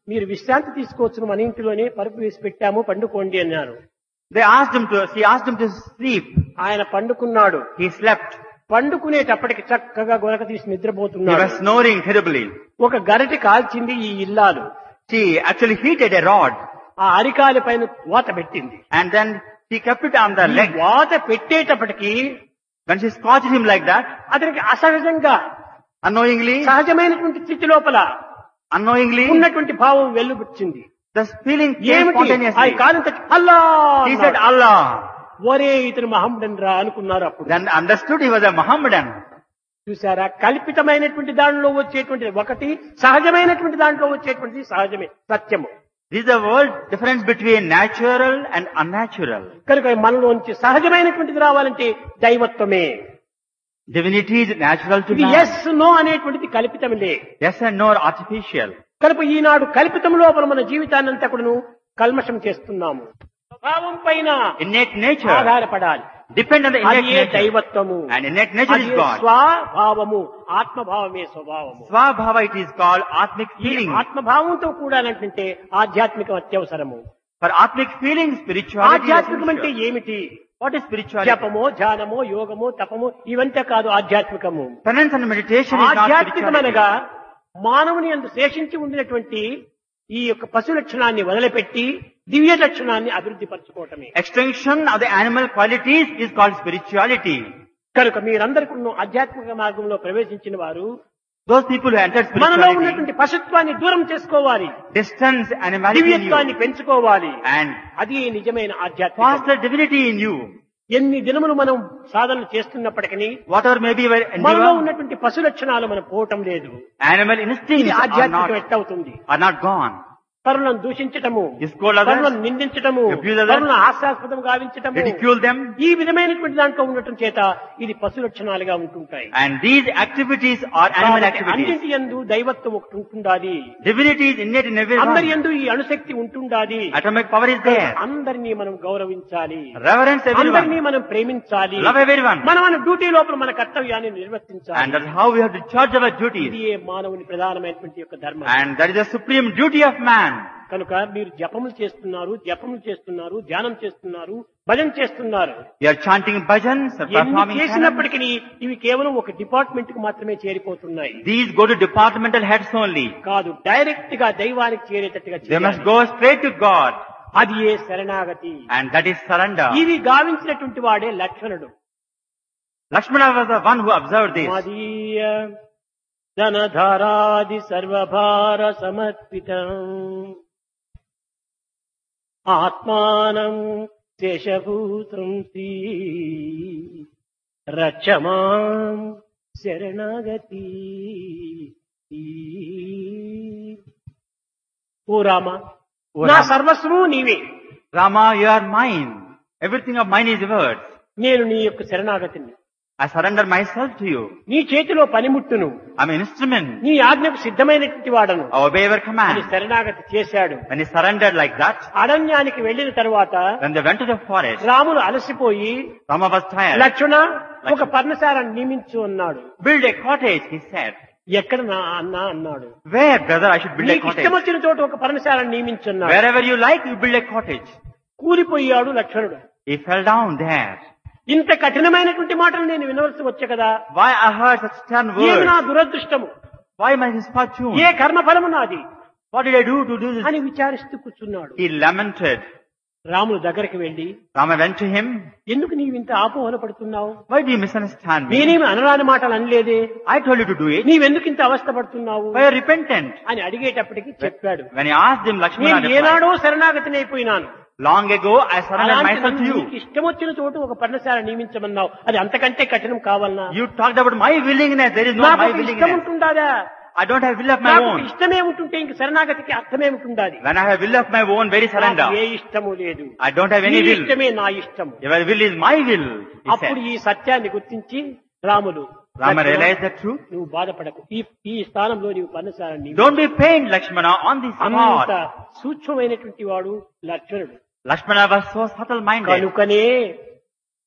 మీరు విశ్రాంతి తీసుకోవచ్చు మన ఇంటిలోనే పరుపు వేసి పెట్టాము పండుకోండి అన్నారు They asked him to, he asked him to sleep. ఆయన పండుకున్నాడు He slept. పండుకునేటప్పటికి చక్కగా గొరక తీసి He నిద్రపోతున్నాడు was snoring terribly. ఒక గరిటె కాల్చింది ఈ ఇల్లాలు She actually heated a rod ఆ అరికాలి పైన వాత పెట్టింది and then she kept it on the ఈ leg. వాత పెట్టేటప్పటికి When she scotched him like that, అతనికి అసహజంగా unknowingly, సహజమైనటువంటి స్థితి లోపల unknowingly, ఉన్నటువంటి భావం వెల్లుబుచ్చింది the feeling came ఏమిటి ఆ spontaneously. కాలంత అల్లా He said, అన్నాడు. Allah. ఒరే ఇతను మహమ్మదన్ రా అనుకున్నారు అప్పుడు Then understood he was a Mohammedan. చూసారా కల్పితమైనటువంటి దానిలో వచ్చేటువంటి ఒకటి సహజమైనటువంటి దాంట్లో వచ్చేటువంటిది సహజమే సత్యము This is the world difference between natural and unnatural. కనుక మనలోంచి సహజమైనటువంటిది రావాలంటే దైవత్వమే Divinity is natural to ఇది man. ఎస్ నో అనేటువంటిది కల్పితములే Yes and no are artificial. కనుక ఈనాడు కల్పితం లోపల మన జీవితాన్ని అంతా కూడాను కల్మషం చేస్తున్నాము స్వభావం పైన Innate nature ఆధారపడాలి depend on the అది innate A nature. దైవత్వము And innate nature అది is God. స్వభావము ఆత్మభావమే స్వభావము Swabhava it is called Atmic ఈ feeling. ఆత్మభావంతో కూడాలంటే ఆధ్యాత్మికం అత్యవసరము For Atmic feeling, spirituality is ఆధ్యాత్మికం అంటే essential. ఏమిటి What is spirituality? జపమో ధ్యానమో యోగమో తపమో ఇవంతే కాదు ఆధ్యాత్మికము Penance and meditation is not ఆధ్యాత్మికమనగా spirituality. మానవుని అందు శేషించి ఉండినటువంటి ఈ యొక్క పశు లక్షణాన్ని వదిలిపెట్టి దివ్య లక్షణాన్ని అభివృద్ధి పరచుకోవటమే Extinction of the animal qualities is called spirituality. కనుక మీరందరికీ ఆధ్యాత్మిక మార్గంలో ప్రవేశించిన వారు Those people who entered మనలో spirituality ఉన్నటువంటి పశుత్వాన్ని దూరం చేసుకోవాలి distance animality in you దివ్యత్వాన్ని పెంచుకోవాలి and అది నిజమైన ఆధ్యాత్మిక foster divinity in you. ఎన్ని దినములు మనం సాధనలు చేస్తున్నప్పటికీ Whatever may be your మనలో endeavor, ఉన్నటువంటి పశు లక్షణాలు మనం పోవటం లేదు animal ఇది instincts are ఆధ్యాత్మికం not, ఎట్టవుతుంది are not gone. పరులను దూషించటము You scold others, పరులను నిందించటము Abuse others, పరులను హాస్యాస్పదం గావించటము ridicule them, ఈ విధమైనటువంటి దాంట్లో ఉండటం చేత ఇది పశు లక్షణాలుగా ఉంటుంటాయి and these activities are animal కాబట్టి activities. అన్నింటి ఎందు దైవత్వం ఒకటి ఉంటుండాది Divinity is innate in అందరి everyone. ఎందు ఈ అణుశక్తి ఉంటుండాది Atomic power is there. అందరినీ మనం గౌరవించాలి Reverence అందరినీ everyone. మనం ప్రేమించాలి Love everyone. మనం మన డ్యూటీ లోపల మన కర్తవ్యాన్ని నిర్వర్తించాలి And that's how we have to charge our duties. ఇది మానవుని ప్రధానమైనటువంటి యొక్క ధర్మం And that is the supreme duty of man. కనుక మీరు జపములు చేస్తున్నారు జపములు చేస్తున్నారు ధ్యానం చేస్తున్నారు భజన చేస్తున్నారు We are chanting bhajans, or ఎన్ని performing penance. చేసినప్పటికీ ఇవి కేవలం ఒక డిపార్ట్మెంట్ కు మాత్రమే చేరిపోతున్నాయి These go to departmental heads only. కాదు డైరెక్ట్ గా దైవానికి చేరేటట్టుగా They must చేయాలి. go straight to God. అది ఏ శరణాగతి And that is surrender. ఇవి గావించినటువంటి వాడే లక్షణుడు Lakshmana was the one who observed this. మదీయ ధనధారాది సర్వభార సమర్పితం ఆత్మానం శేషభూతం శ్రీ రక్షమాం శరణాగతి ఓ రామ ఓ నా రామ. సర్వస్వము నీవే Rama, you are mine. Everything of mine is yours. నేను నీ యొక్క శరణాగతిని I surrender myself to you. నీ చేతిలో పనిముట్టును I'm an instrument. నీ ఆజ్ఞకు సిద్ధమైనటువంటి వాడను I obey your అని command. శరణాగతి చేశాడు When he surrendered like that, అరణ్యానికి వెళ్లిన తర్వాత when they went to the forest, Ramulu అలసిపోయి Rama was tired. లక్ష్మణ ఒక పర్ణశాలను నియమించు అన్నాడు Build a cottage, he said. ఎక్కడ నా అన్నా అన్నాడు Where, brother, I should build a నీకు ఇష్టం cottage? వచ్చిన చోట ఒక పర్ణశాలను నియమించు అన్నాడు Wherever you like, you build a cottage. కూలిపోయాడు లక్ష్మణుడు He fell down there. ఇంత కఠినమైనటువంటి మాటలు నేను వినవలసి వచ్చే కదా Why I heard such stern ఏమి నా words? దురదృష్టము Why my misfortune? ఏ కర్మఫలము నాది What did I do to do this? అని విచారిస్తూ కూర్చున్నాడు He lamented. రాములు దగ్గరికి వెళ్లి Rama went to him. ఎందుకు నీవు ఇంత ఆపోహన పడుతున్నావు Why do you misunderstand me? నేనేమి అనరాని మాటలు అనలేదే I told you to do it. నీవెందుకు ఇంత అవస్థ పడుతున్నావు Why are you repentant? అని అడిగేటప్పటికి చెప్పాడు When he asked him, Lakshmana నేను replied, ఏనాడో శరణాగతిని అయిపోయినాను Long ago, I surrendered అలాంటి myself to నన్ను you. నీకు ఇష్టం వచ్చిన చోటు ఒక పర్ణశాల నియమించమన్నావు అది అంతకంటే కఠినం కావాలనా You talked about my willingness. There is no నాకు my ఒక ఇష్టం willingness. ఉంటుందాదా I don't have will of my నాకు ఒక own. ఇష్టమే ఉంటుంటే ఇంక శరణాగతికి అర్థమే ఉంటుండాది When I have will of my own, very surrender. నాకు ఏ ఇష్టము లేదు I don't have నీ any will. ఇష్టమే నా ఇష్టము Your will is my will, he అప్పుడు said. ఈ సత్యాన్ని గుర్తించి Ramulu Rama Lakshmana, realized the truth. నువ్వు బాధపడకు ఈ ఈ స్థానంలో నీవు పర్ణశాల నియమి- Don't be pained, Lakshmana, on this అంత spot. సూక్ష్మమైనటువంటి వాడు లక్ష్మణుడు Lakshmana was so subtle minded. కనుకనే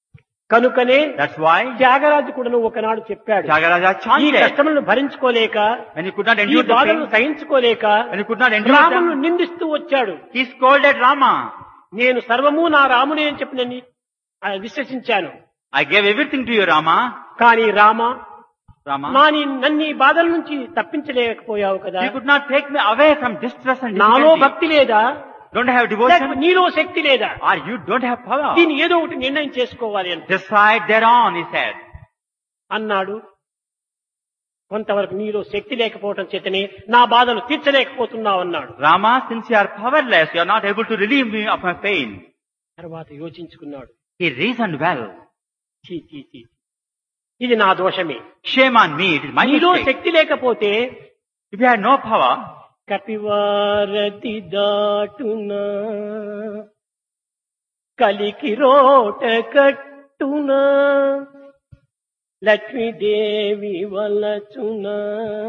కనుకనే That's why త్యాగరాజు కూడా ఒకనాడు చెప్పాడు Tyagaraja ఈ chanted కష్టములను భరించుకోలేక when he could not ఈ endure the బాధలను pain, సహించుకోలేక when he could not endure రామును them, నిందిస్తూ వచ్చాడు he scolded Rama. నేను సర్వము నా రామునే అని చెప్పి నేను ఆ, విశ్వసించాను I gave everything to you, Rama. కానీ రామ Rama. నా నీ- నన్ను ఈ బాధల నుంచి తప్పించలేకపోయావు కదా You could not take me away from distress and నాలో difficulty. భక్తి లేదా Don't have లేకపోతే devotion? నీలో శక్తి లేదా Or you don't have power? దీన్ని ఏదో ఒకటి నిర్ణయం చేసుకోవాలి అని Decide thereon, he said. అన్నాడు కొంతవరకు నీలో శక్తి లేకపోవటం చేతనే నా బాధలు తీర్చలేకపోతున్నావు అన్నాడు Rama, since you are powerless, you are not able to relieve me of my pain. తర్వాత యోచించుకున్నాడు He reasoned well. చీ చీ చీ ఇది నా దోషమే Shame on me, it is my నీలో mistake. శక్తి లేకపోతే If you had no power, కపివారతి దాటునా కలికి రోట కట్టునా లక్ష్మీదేవి వలచునా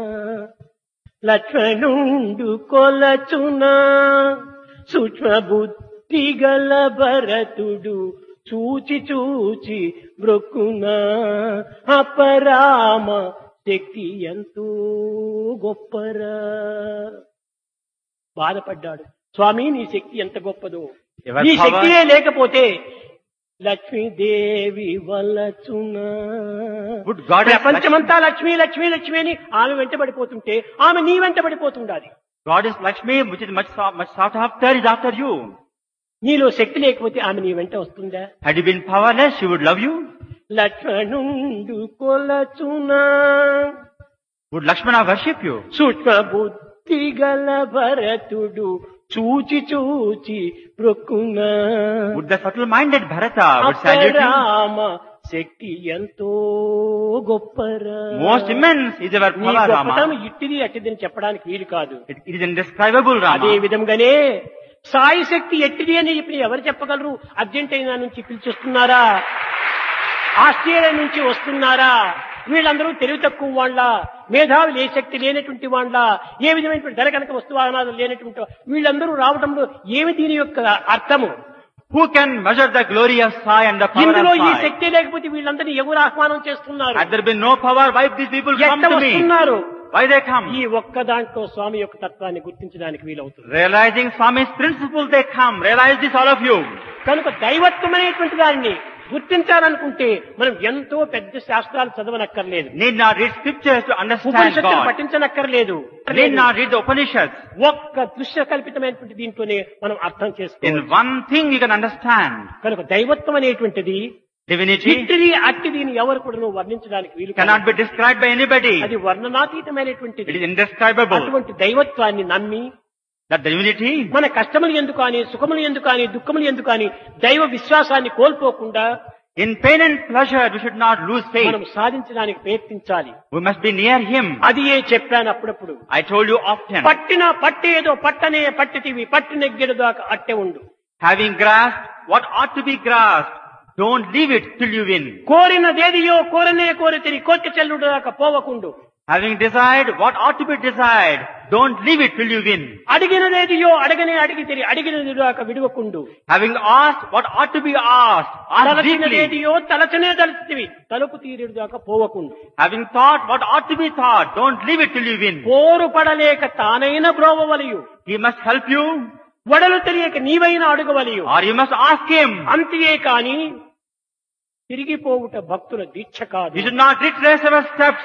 లక్ష్మణుండు కొలచునా సూక్ష్మ బుద్ధి గల భరతుడు చూచి చూచి బ్రొక్కునా అపరామ శక్తి ఎంతో గొప్పరా బాధపడ్డాడు స్వామి నీ శక్తి ఎంత గొప్పదో Your నీ power- శక్తియే లేకపోతే లక్ష్మీదేవి వలచునా would God have ప్రపంచమంతా లక్ష్మీ లక్ష్మీ లక్ష్మి అని ఆమె వెంటబడిపోతుంటే ఆమె నీ వెంటబడిపోతుండాలి God is Lakshmi, which is much, sou- much sought after, is after you. నీలో శక్తి లేకపోతే ఆమె నీ వెంట వస్తుందా Had you been powerless, she would love you. లక్ష్మణుండు కొలచునా Would Lakshmana worship you? సూక్ష్మ బుద్ధి గల భరతుడు చూచి చూచి బ్రొక్కునా Would the subtle-minded Bharata would salute you? అపరామ శక్తి ఎంతో గొప్పరా Most immense is our నీ power, గొప్పతనం Rama. ఇట్టిది అట్టిదని చెప్పడానికి వీలు కాదు It, it is indescribable, అదే Rama. విధంగానే సాయి శక్తి ఎట్టిది అని చెప్పి ఎవరు చెప్పగలరు అర్జెంటీనా నుంచి పిలిచొస్తున్నారా ఆస్ట్రేలియా నుంచి వస్తున్నారా వీళ్ళందరూ తెలివి తక్కువ వాళ్ళ మేధావులు ఏ శక్తి లేనటువంటి వాళ్ళ ఏ విధమైనటువంటి ధర కనుక వస్తువాహనాలు లేనటువంటి వా- వీళ్ళందరూ రావడంలో ఏమి దీని యొక్క అర్థము Who can measure the glory of Sai and the power ఇందులో of ఈ Sai? శక్తి లేకపోతే వీళ్ళందరినీ ఎవరు ఆహ్వానం చేస్తున్నారు Had there been no power, why these people come ఎట్ట to me? వస్తున్నారు Why they come? ఈ ఒక్క దాంట్లో స్వామి యొక్క తత్వాన్ని గుర్తించడానికి వీలవుతుంది Realizing Swami's principle, they come. Realize this, all of you. కనుక దైవత్వం అనేటువంటి దానిని గుర్తించాలనుకుంటే మనం ఎంతో పెద్ద శాస్త్రాలు చదవనక్కర్లేదు Need not read scriptures to understand ఉపనిషత్తులు God. పఠించనక్కర్లేదు Need not read the Upanishads. ఒక్క దృశ్య కల్పితమైనటువంటి దీంట్లోనే మనం అర్థం In చేసుకోవాలి one thing you can understand. కనుక దైవత్వం అనేటువంటిది Divinity ఇట్టిది అట్టిదిని ఎవరు కూడా వర్ణించడానికి వీలు కాదు. cannot be described by anybody. అది వర్ణనాతీతమైనటువంటిది It is indescribable. అటువంటి దైవత్వాన్ని నమ్మి That divinity, మన కష్టములు ఎందుకు కానీ సుఖములు ఎందుకు కానీ దుఃఖములు ఎందుకు కానీ దైవ విశ్వాసాన్ని కోల్పోకుండా in pain and pleasure, we should not lose faith. మనం సాధించడానికి ప్రయత్నించాలి We must be near Him. అది ఏ చెప్పాను అప్పుడప్పుడు I told you often. పట్టిన పట్టేదో పట్టనే పట్టితివి పట్టినెగ్గెడు దాకా అట్టె ఉండు Having grasped what ought to be grasped, don't leave it till you win. కోరినదేదియో కోరనే కోరితిరి కోరిక చెల్లుడు దాకా పోవకుండు Having desired what ought to be desired, don't leave it till you win. అడిగినదేదియో అడగనే అడిగితిరి అడిగినది దాకా విడవకుండు Having asked what ought to be asked, ask deeply. తలచినదేదియో తలచనే తలచితివి తలుపు తీరుడు దాకా పోవకుండు Having thought what ought to be thought, don't leave it till you win. పోరు పడలేక తానైన బ్రోవవలియు He must help you, వడలు తెలియక నీవైన అడుగవలియు or you must ask Him. అంతే కాని తిరిగిపోవుట భక్తుల దీక్ష కాదు You should not retrace our steps.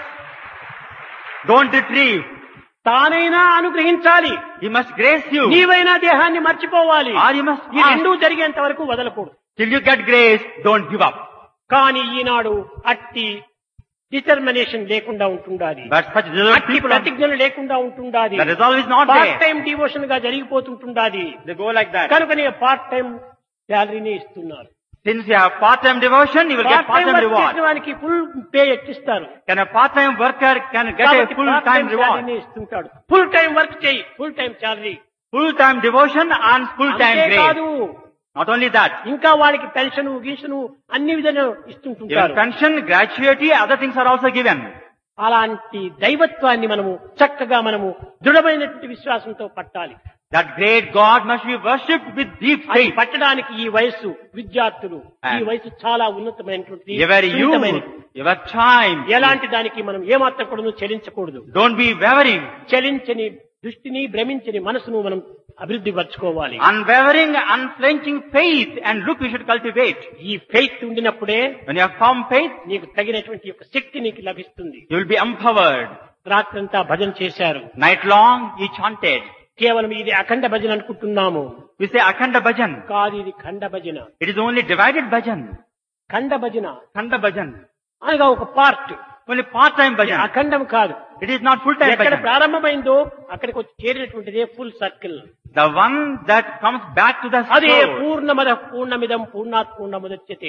Don't retrieve. తానైనా అనుగ్రహించాలి He must grace you. నీవైనా దేహాన్ని మర్చిపోవాలి Or you must ఈ ask. రెండూ జరిగేంత వరకు వదలకూడదు Till you get grace, don't give up. కానీ ఈనాడు అట్టి డిటర్మినేషన్ లేకుండా ఉంటుండాలి But such resolute అట్టి people, are, ప్రతిజ్ఞలు లేకుండా ఉంటుండాలి the resolve is not పార్ట్ there. టైం డివోషన్ గా జరిగిపోతుంటుండాది They go like that. కనుకనే పార్ట్ టైం శాలరీని ఇస్తున్నారు Since you have part-time devotion, you will get part time part-time work reward. చేసిన వానికి ఫుల్ పే ఎక్కిస్తారు Can a part-time worker can get a కాబట్టి part full-time time reward? శాలరీని ఇస్తుంటాడు full time work చేయి full time salary Full-time devotion and full-time grace. కాదు Not only that, ఇంకా వాళ్ళకి పెన్షన్ గీషను అన్ని విధాలు even ఇస్తుంటుంటారు pension, gratuity, other things are also given. అలాంటి దైవత్వాన్ని మనము చక్కగా మనము దృఢమైనటువంటి విశ్వాసంతో పట్టాలి That great God must be worshipped with deep అది faith. పట్టడానికి ఈ వయస్సు విద్యార్థులు ఈ And- వయసు చాలా ఉన్నతమైనటువంటి Your youth, సున్నితమైనది. your time. ఎలాంటి దానికి మనం ఏమాత్రం కూడా చెలించకూడదు Don't be wavering. చలించని దృష్టిని భ్రమించని మనసును మనం అభివృద్ధి పరచుకోవాలి Unwavering, unflinching faith and look you should cultivate. ఈ ఫెయిత్ ఉండినప్పుడే When you have firm faith, నీకు తగినటువంటి యొక్క శక్తి నీకు లభిస్తుంది you will be empowered. రాత్రంతా భజన చేశారు Night long, you chanted. కేవలం ఇది అఖండ భజన అనుకుంటున్నాము We say Akhanda Bhajan. కాదు ఇది ఖండ భజన It is only divided bhajan. ఖండ భజన Khanda Bhajan. అనగా ఒక పార్ట్ Only part-time bhajan. అఖండం కాదు It is not full-time ఎక్కడ bhajan. ప్రారంభమైందో అక్కడికి వచ్చి చేరినటువంటిదే full circle The one that comes back to the అదే soul, పూర్ణమద పూర్ణమిదం పూర్ణాత్ పూర్ణముదచ్యతే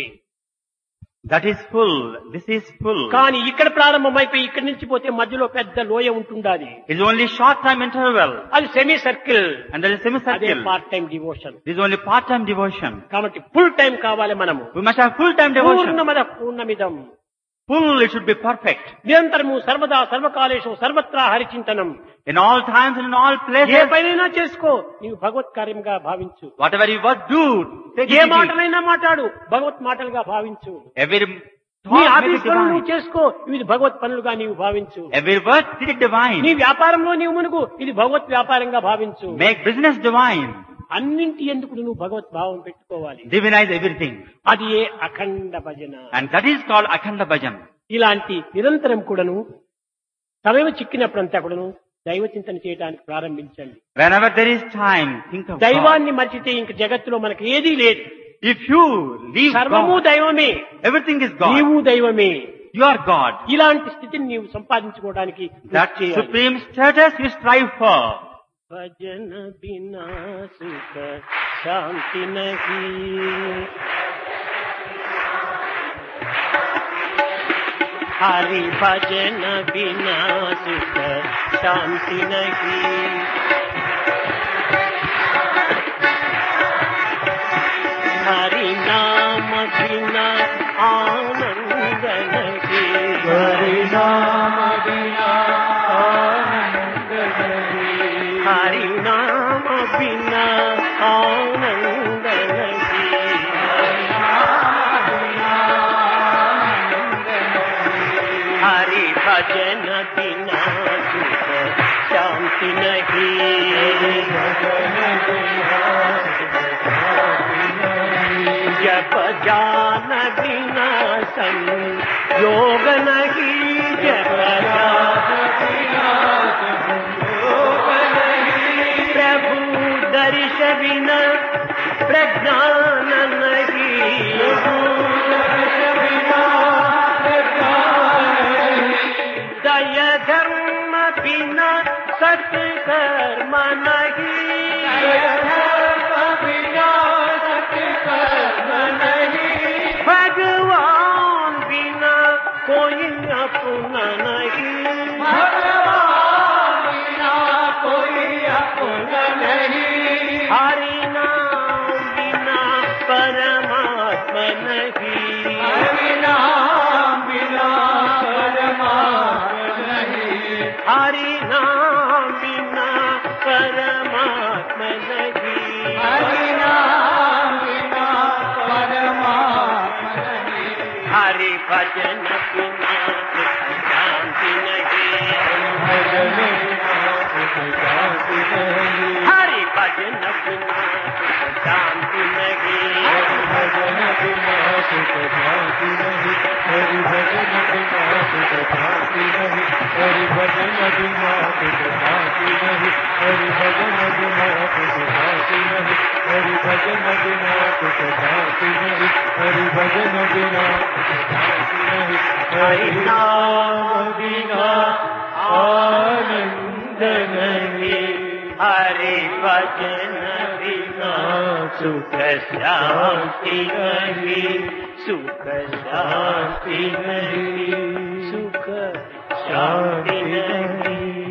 that is full. This is full. కానీ ఇక్కడ ప్రారంభమైపోయి ఇక్కడి నుంచి పోతే మధ్యలో పెద్ద లోయ ఉంటుండాలి It is only short-time interval. అది semi circle And there is అదే semicircle. Part time devotion This is only part-time devotion. కాబట్టి ఫుల్ టైం కావాలి మనము We must have full-time devotion. పూర్ణమద పూర్ణమిదం Full, it should be perfect. నిరంతరము సర్వదా సర్వకాలేషు సర్వత్రా హరిచింతనం In all times and in all A places, పనైనా చేసుకో నీవు భగవత్ కార్యంగా భావించు whatever you must do, take A it easy. మాటలైనా మాట్లాడు భగవత్ మాటలుగా భావించు Every నీ thought make it ఆఫీస్ పనులు నువ్వు divine. చేసుకో ఇది భగవత్ పనులుగా నీవు భావించు Every word, treat it నీ divine. వ్యాపారంలో నీవు మునుగు ఇది భగవత్ వ్యాపారంగా భావించు Make business divine. అన్నింటి ఎందుకు నువ్వు భగవత్ భావం పెట్టుకోవాలి Divinize everything. అది ఏ అఖండ భజన And that is called Akhanda Bhajan. ఇలాంటి నిరంతరం కూడాను సమయం చిక్కినప్పుడంతా కూడాను దైవ చింతన చేయడానికి ప్రారంభించండి Whenever there is time, think of God. దైవాన్ని మర్చితే ఇంక జగత్తులో మనకి ఏదీ లేదు If you leave సర్వము God, దైవమే everything is God. నీవు దైవమే You are God. ఇలాంటి స్థితిని నీవు సంపాదించుకోవడానికి That కృషి చేయాలి. supreme status you strive for. భజన బినా సుఖ శాంతి నహి హరి భజన బినా సుఖ శాంతి నహి హరి నామ బినా ఆనంద నహి హరి నామ బినా हरि नाम बिना आनंद नहीं हरि भजन बिना सुख शांति नहीं जप जान बिना संयोग नहीं जप प्रभु दर्श बिना प्रज्ञान नहीं दय धर्म बिना सत्कर्म नहीं भगवान बिना कोई अपना नहीं हरि नाम बिना परमात्मा नहीं हरि नाम बिना हरि नाम बिना परमात्मा नहीं हरि नाम बिना हरि भजन बिना सुख शांति नहीं हरि भजन बिना सुख शांति नहीं हरि नाम बिना आनंद नहीं हरि भजन बिना सुख शांति नहीं सुख शांति नहीं सुख शांति नहीं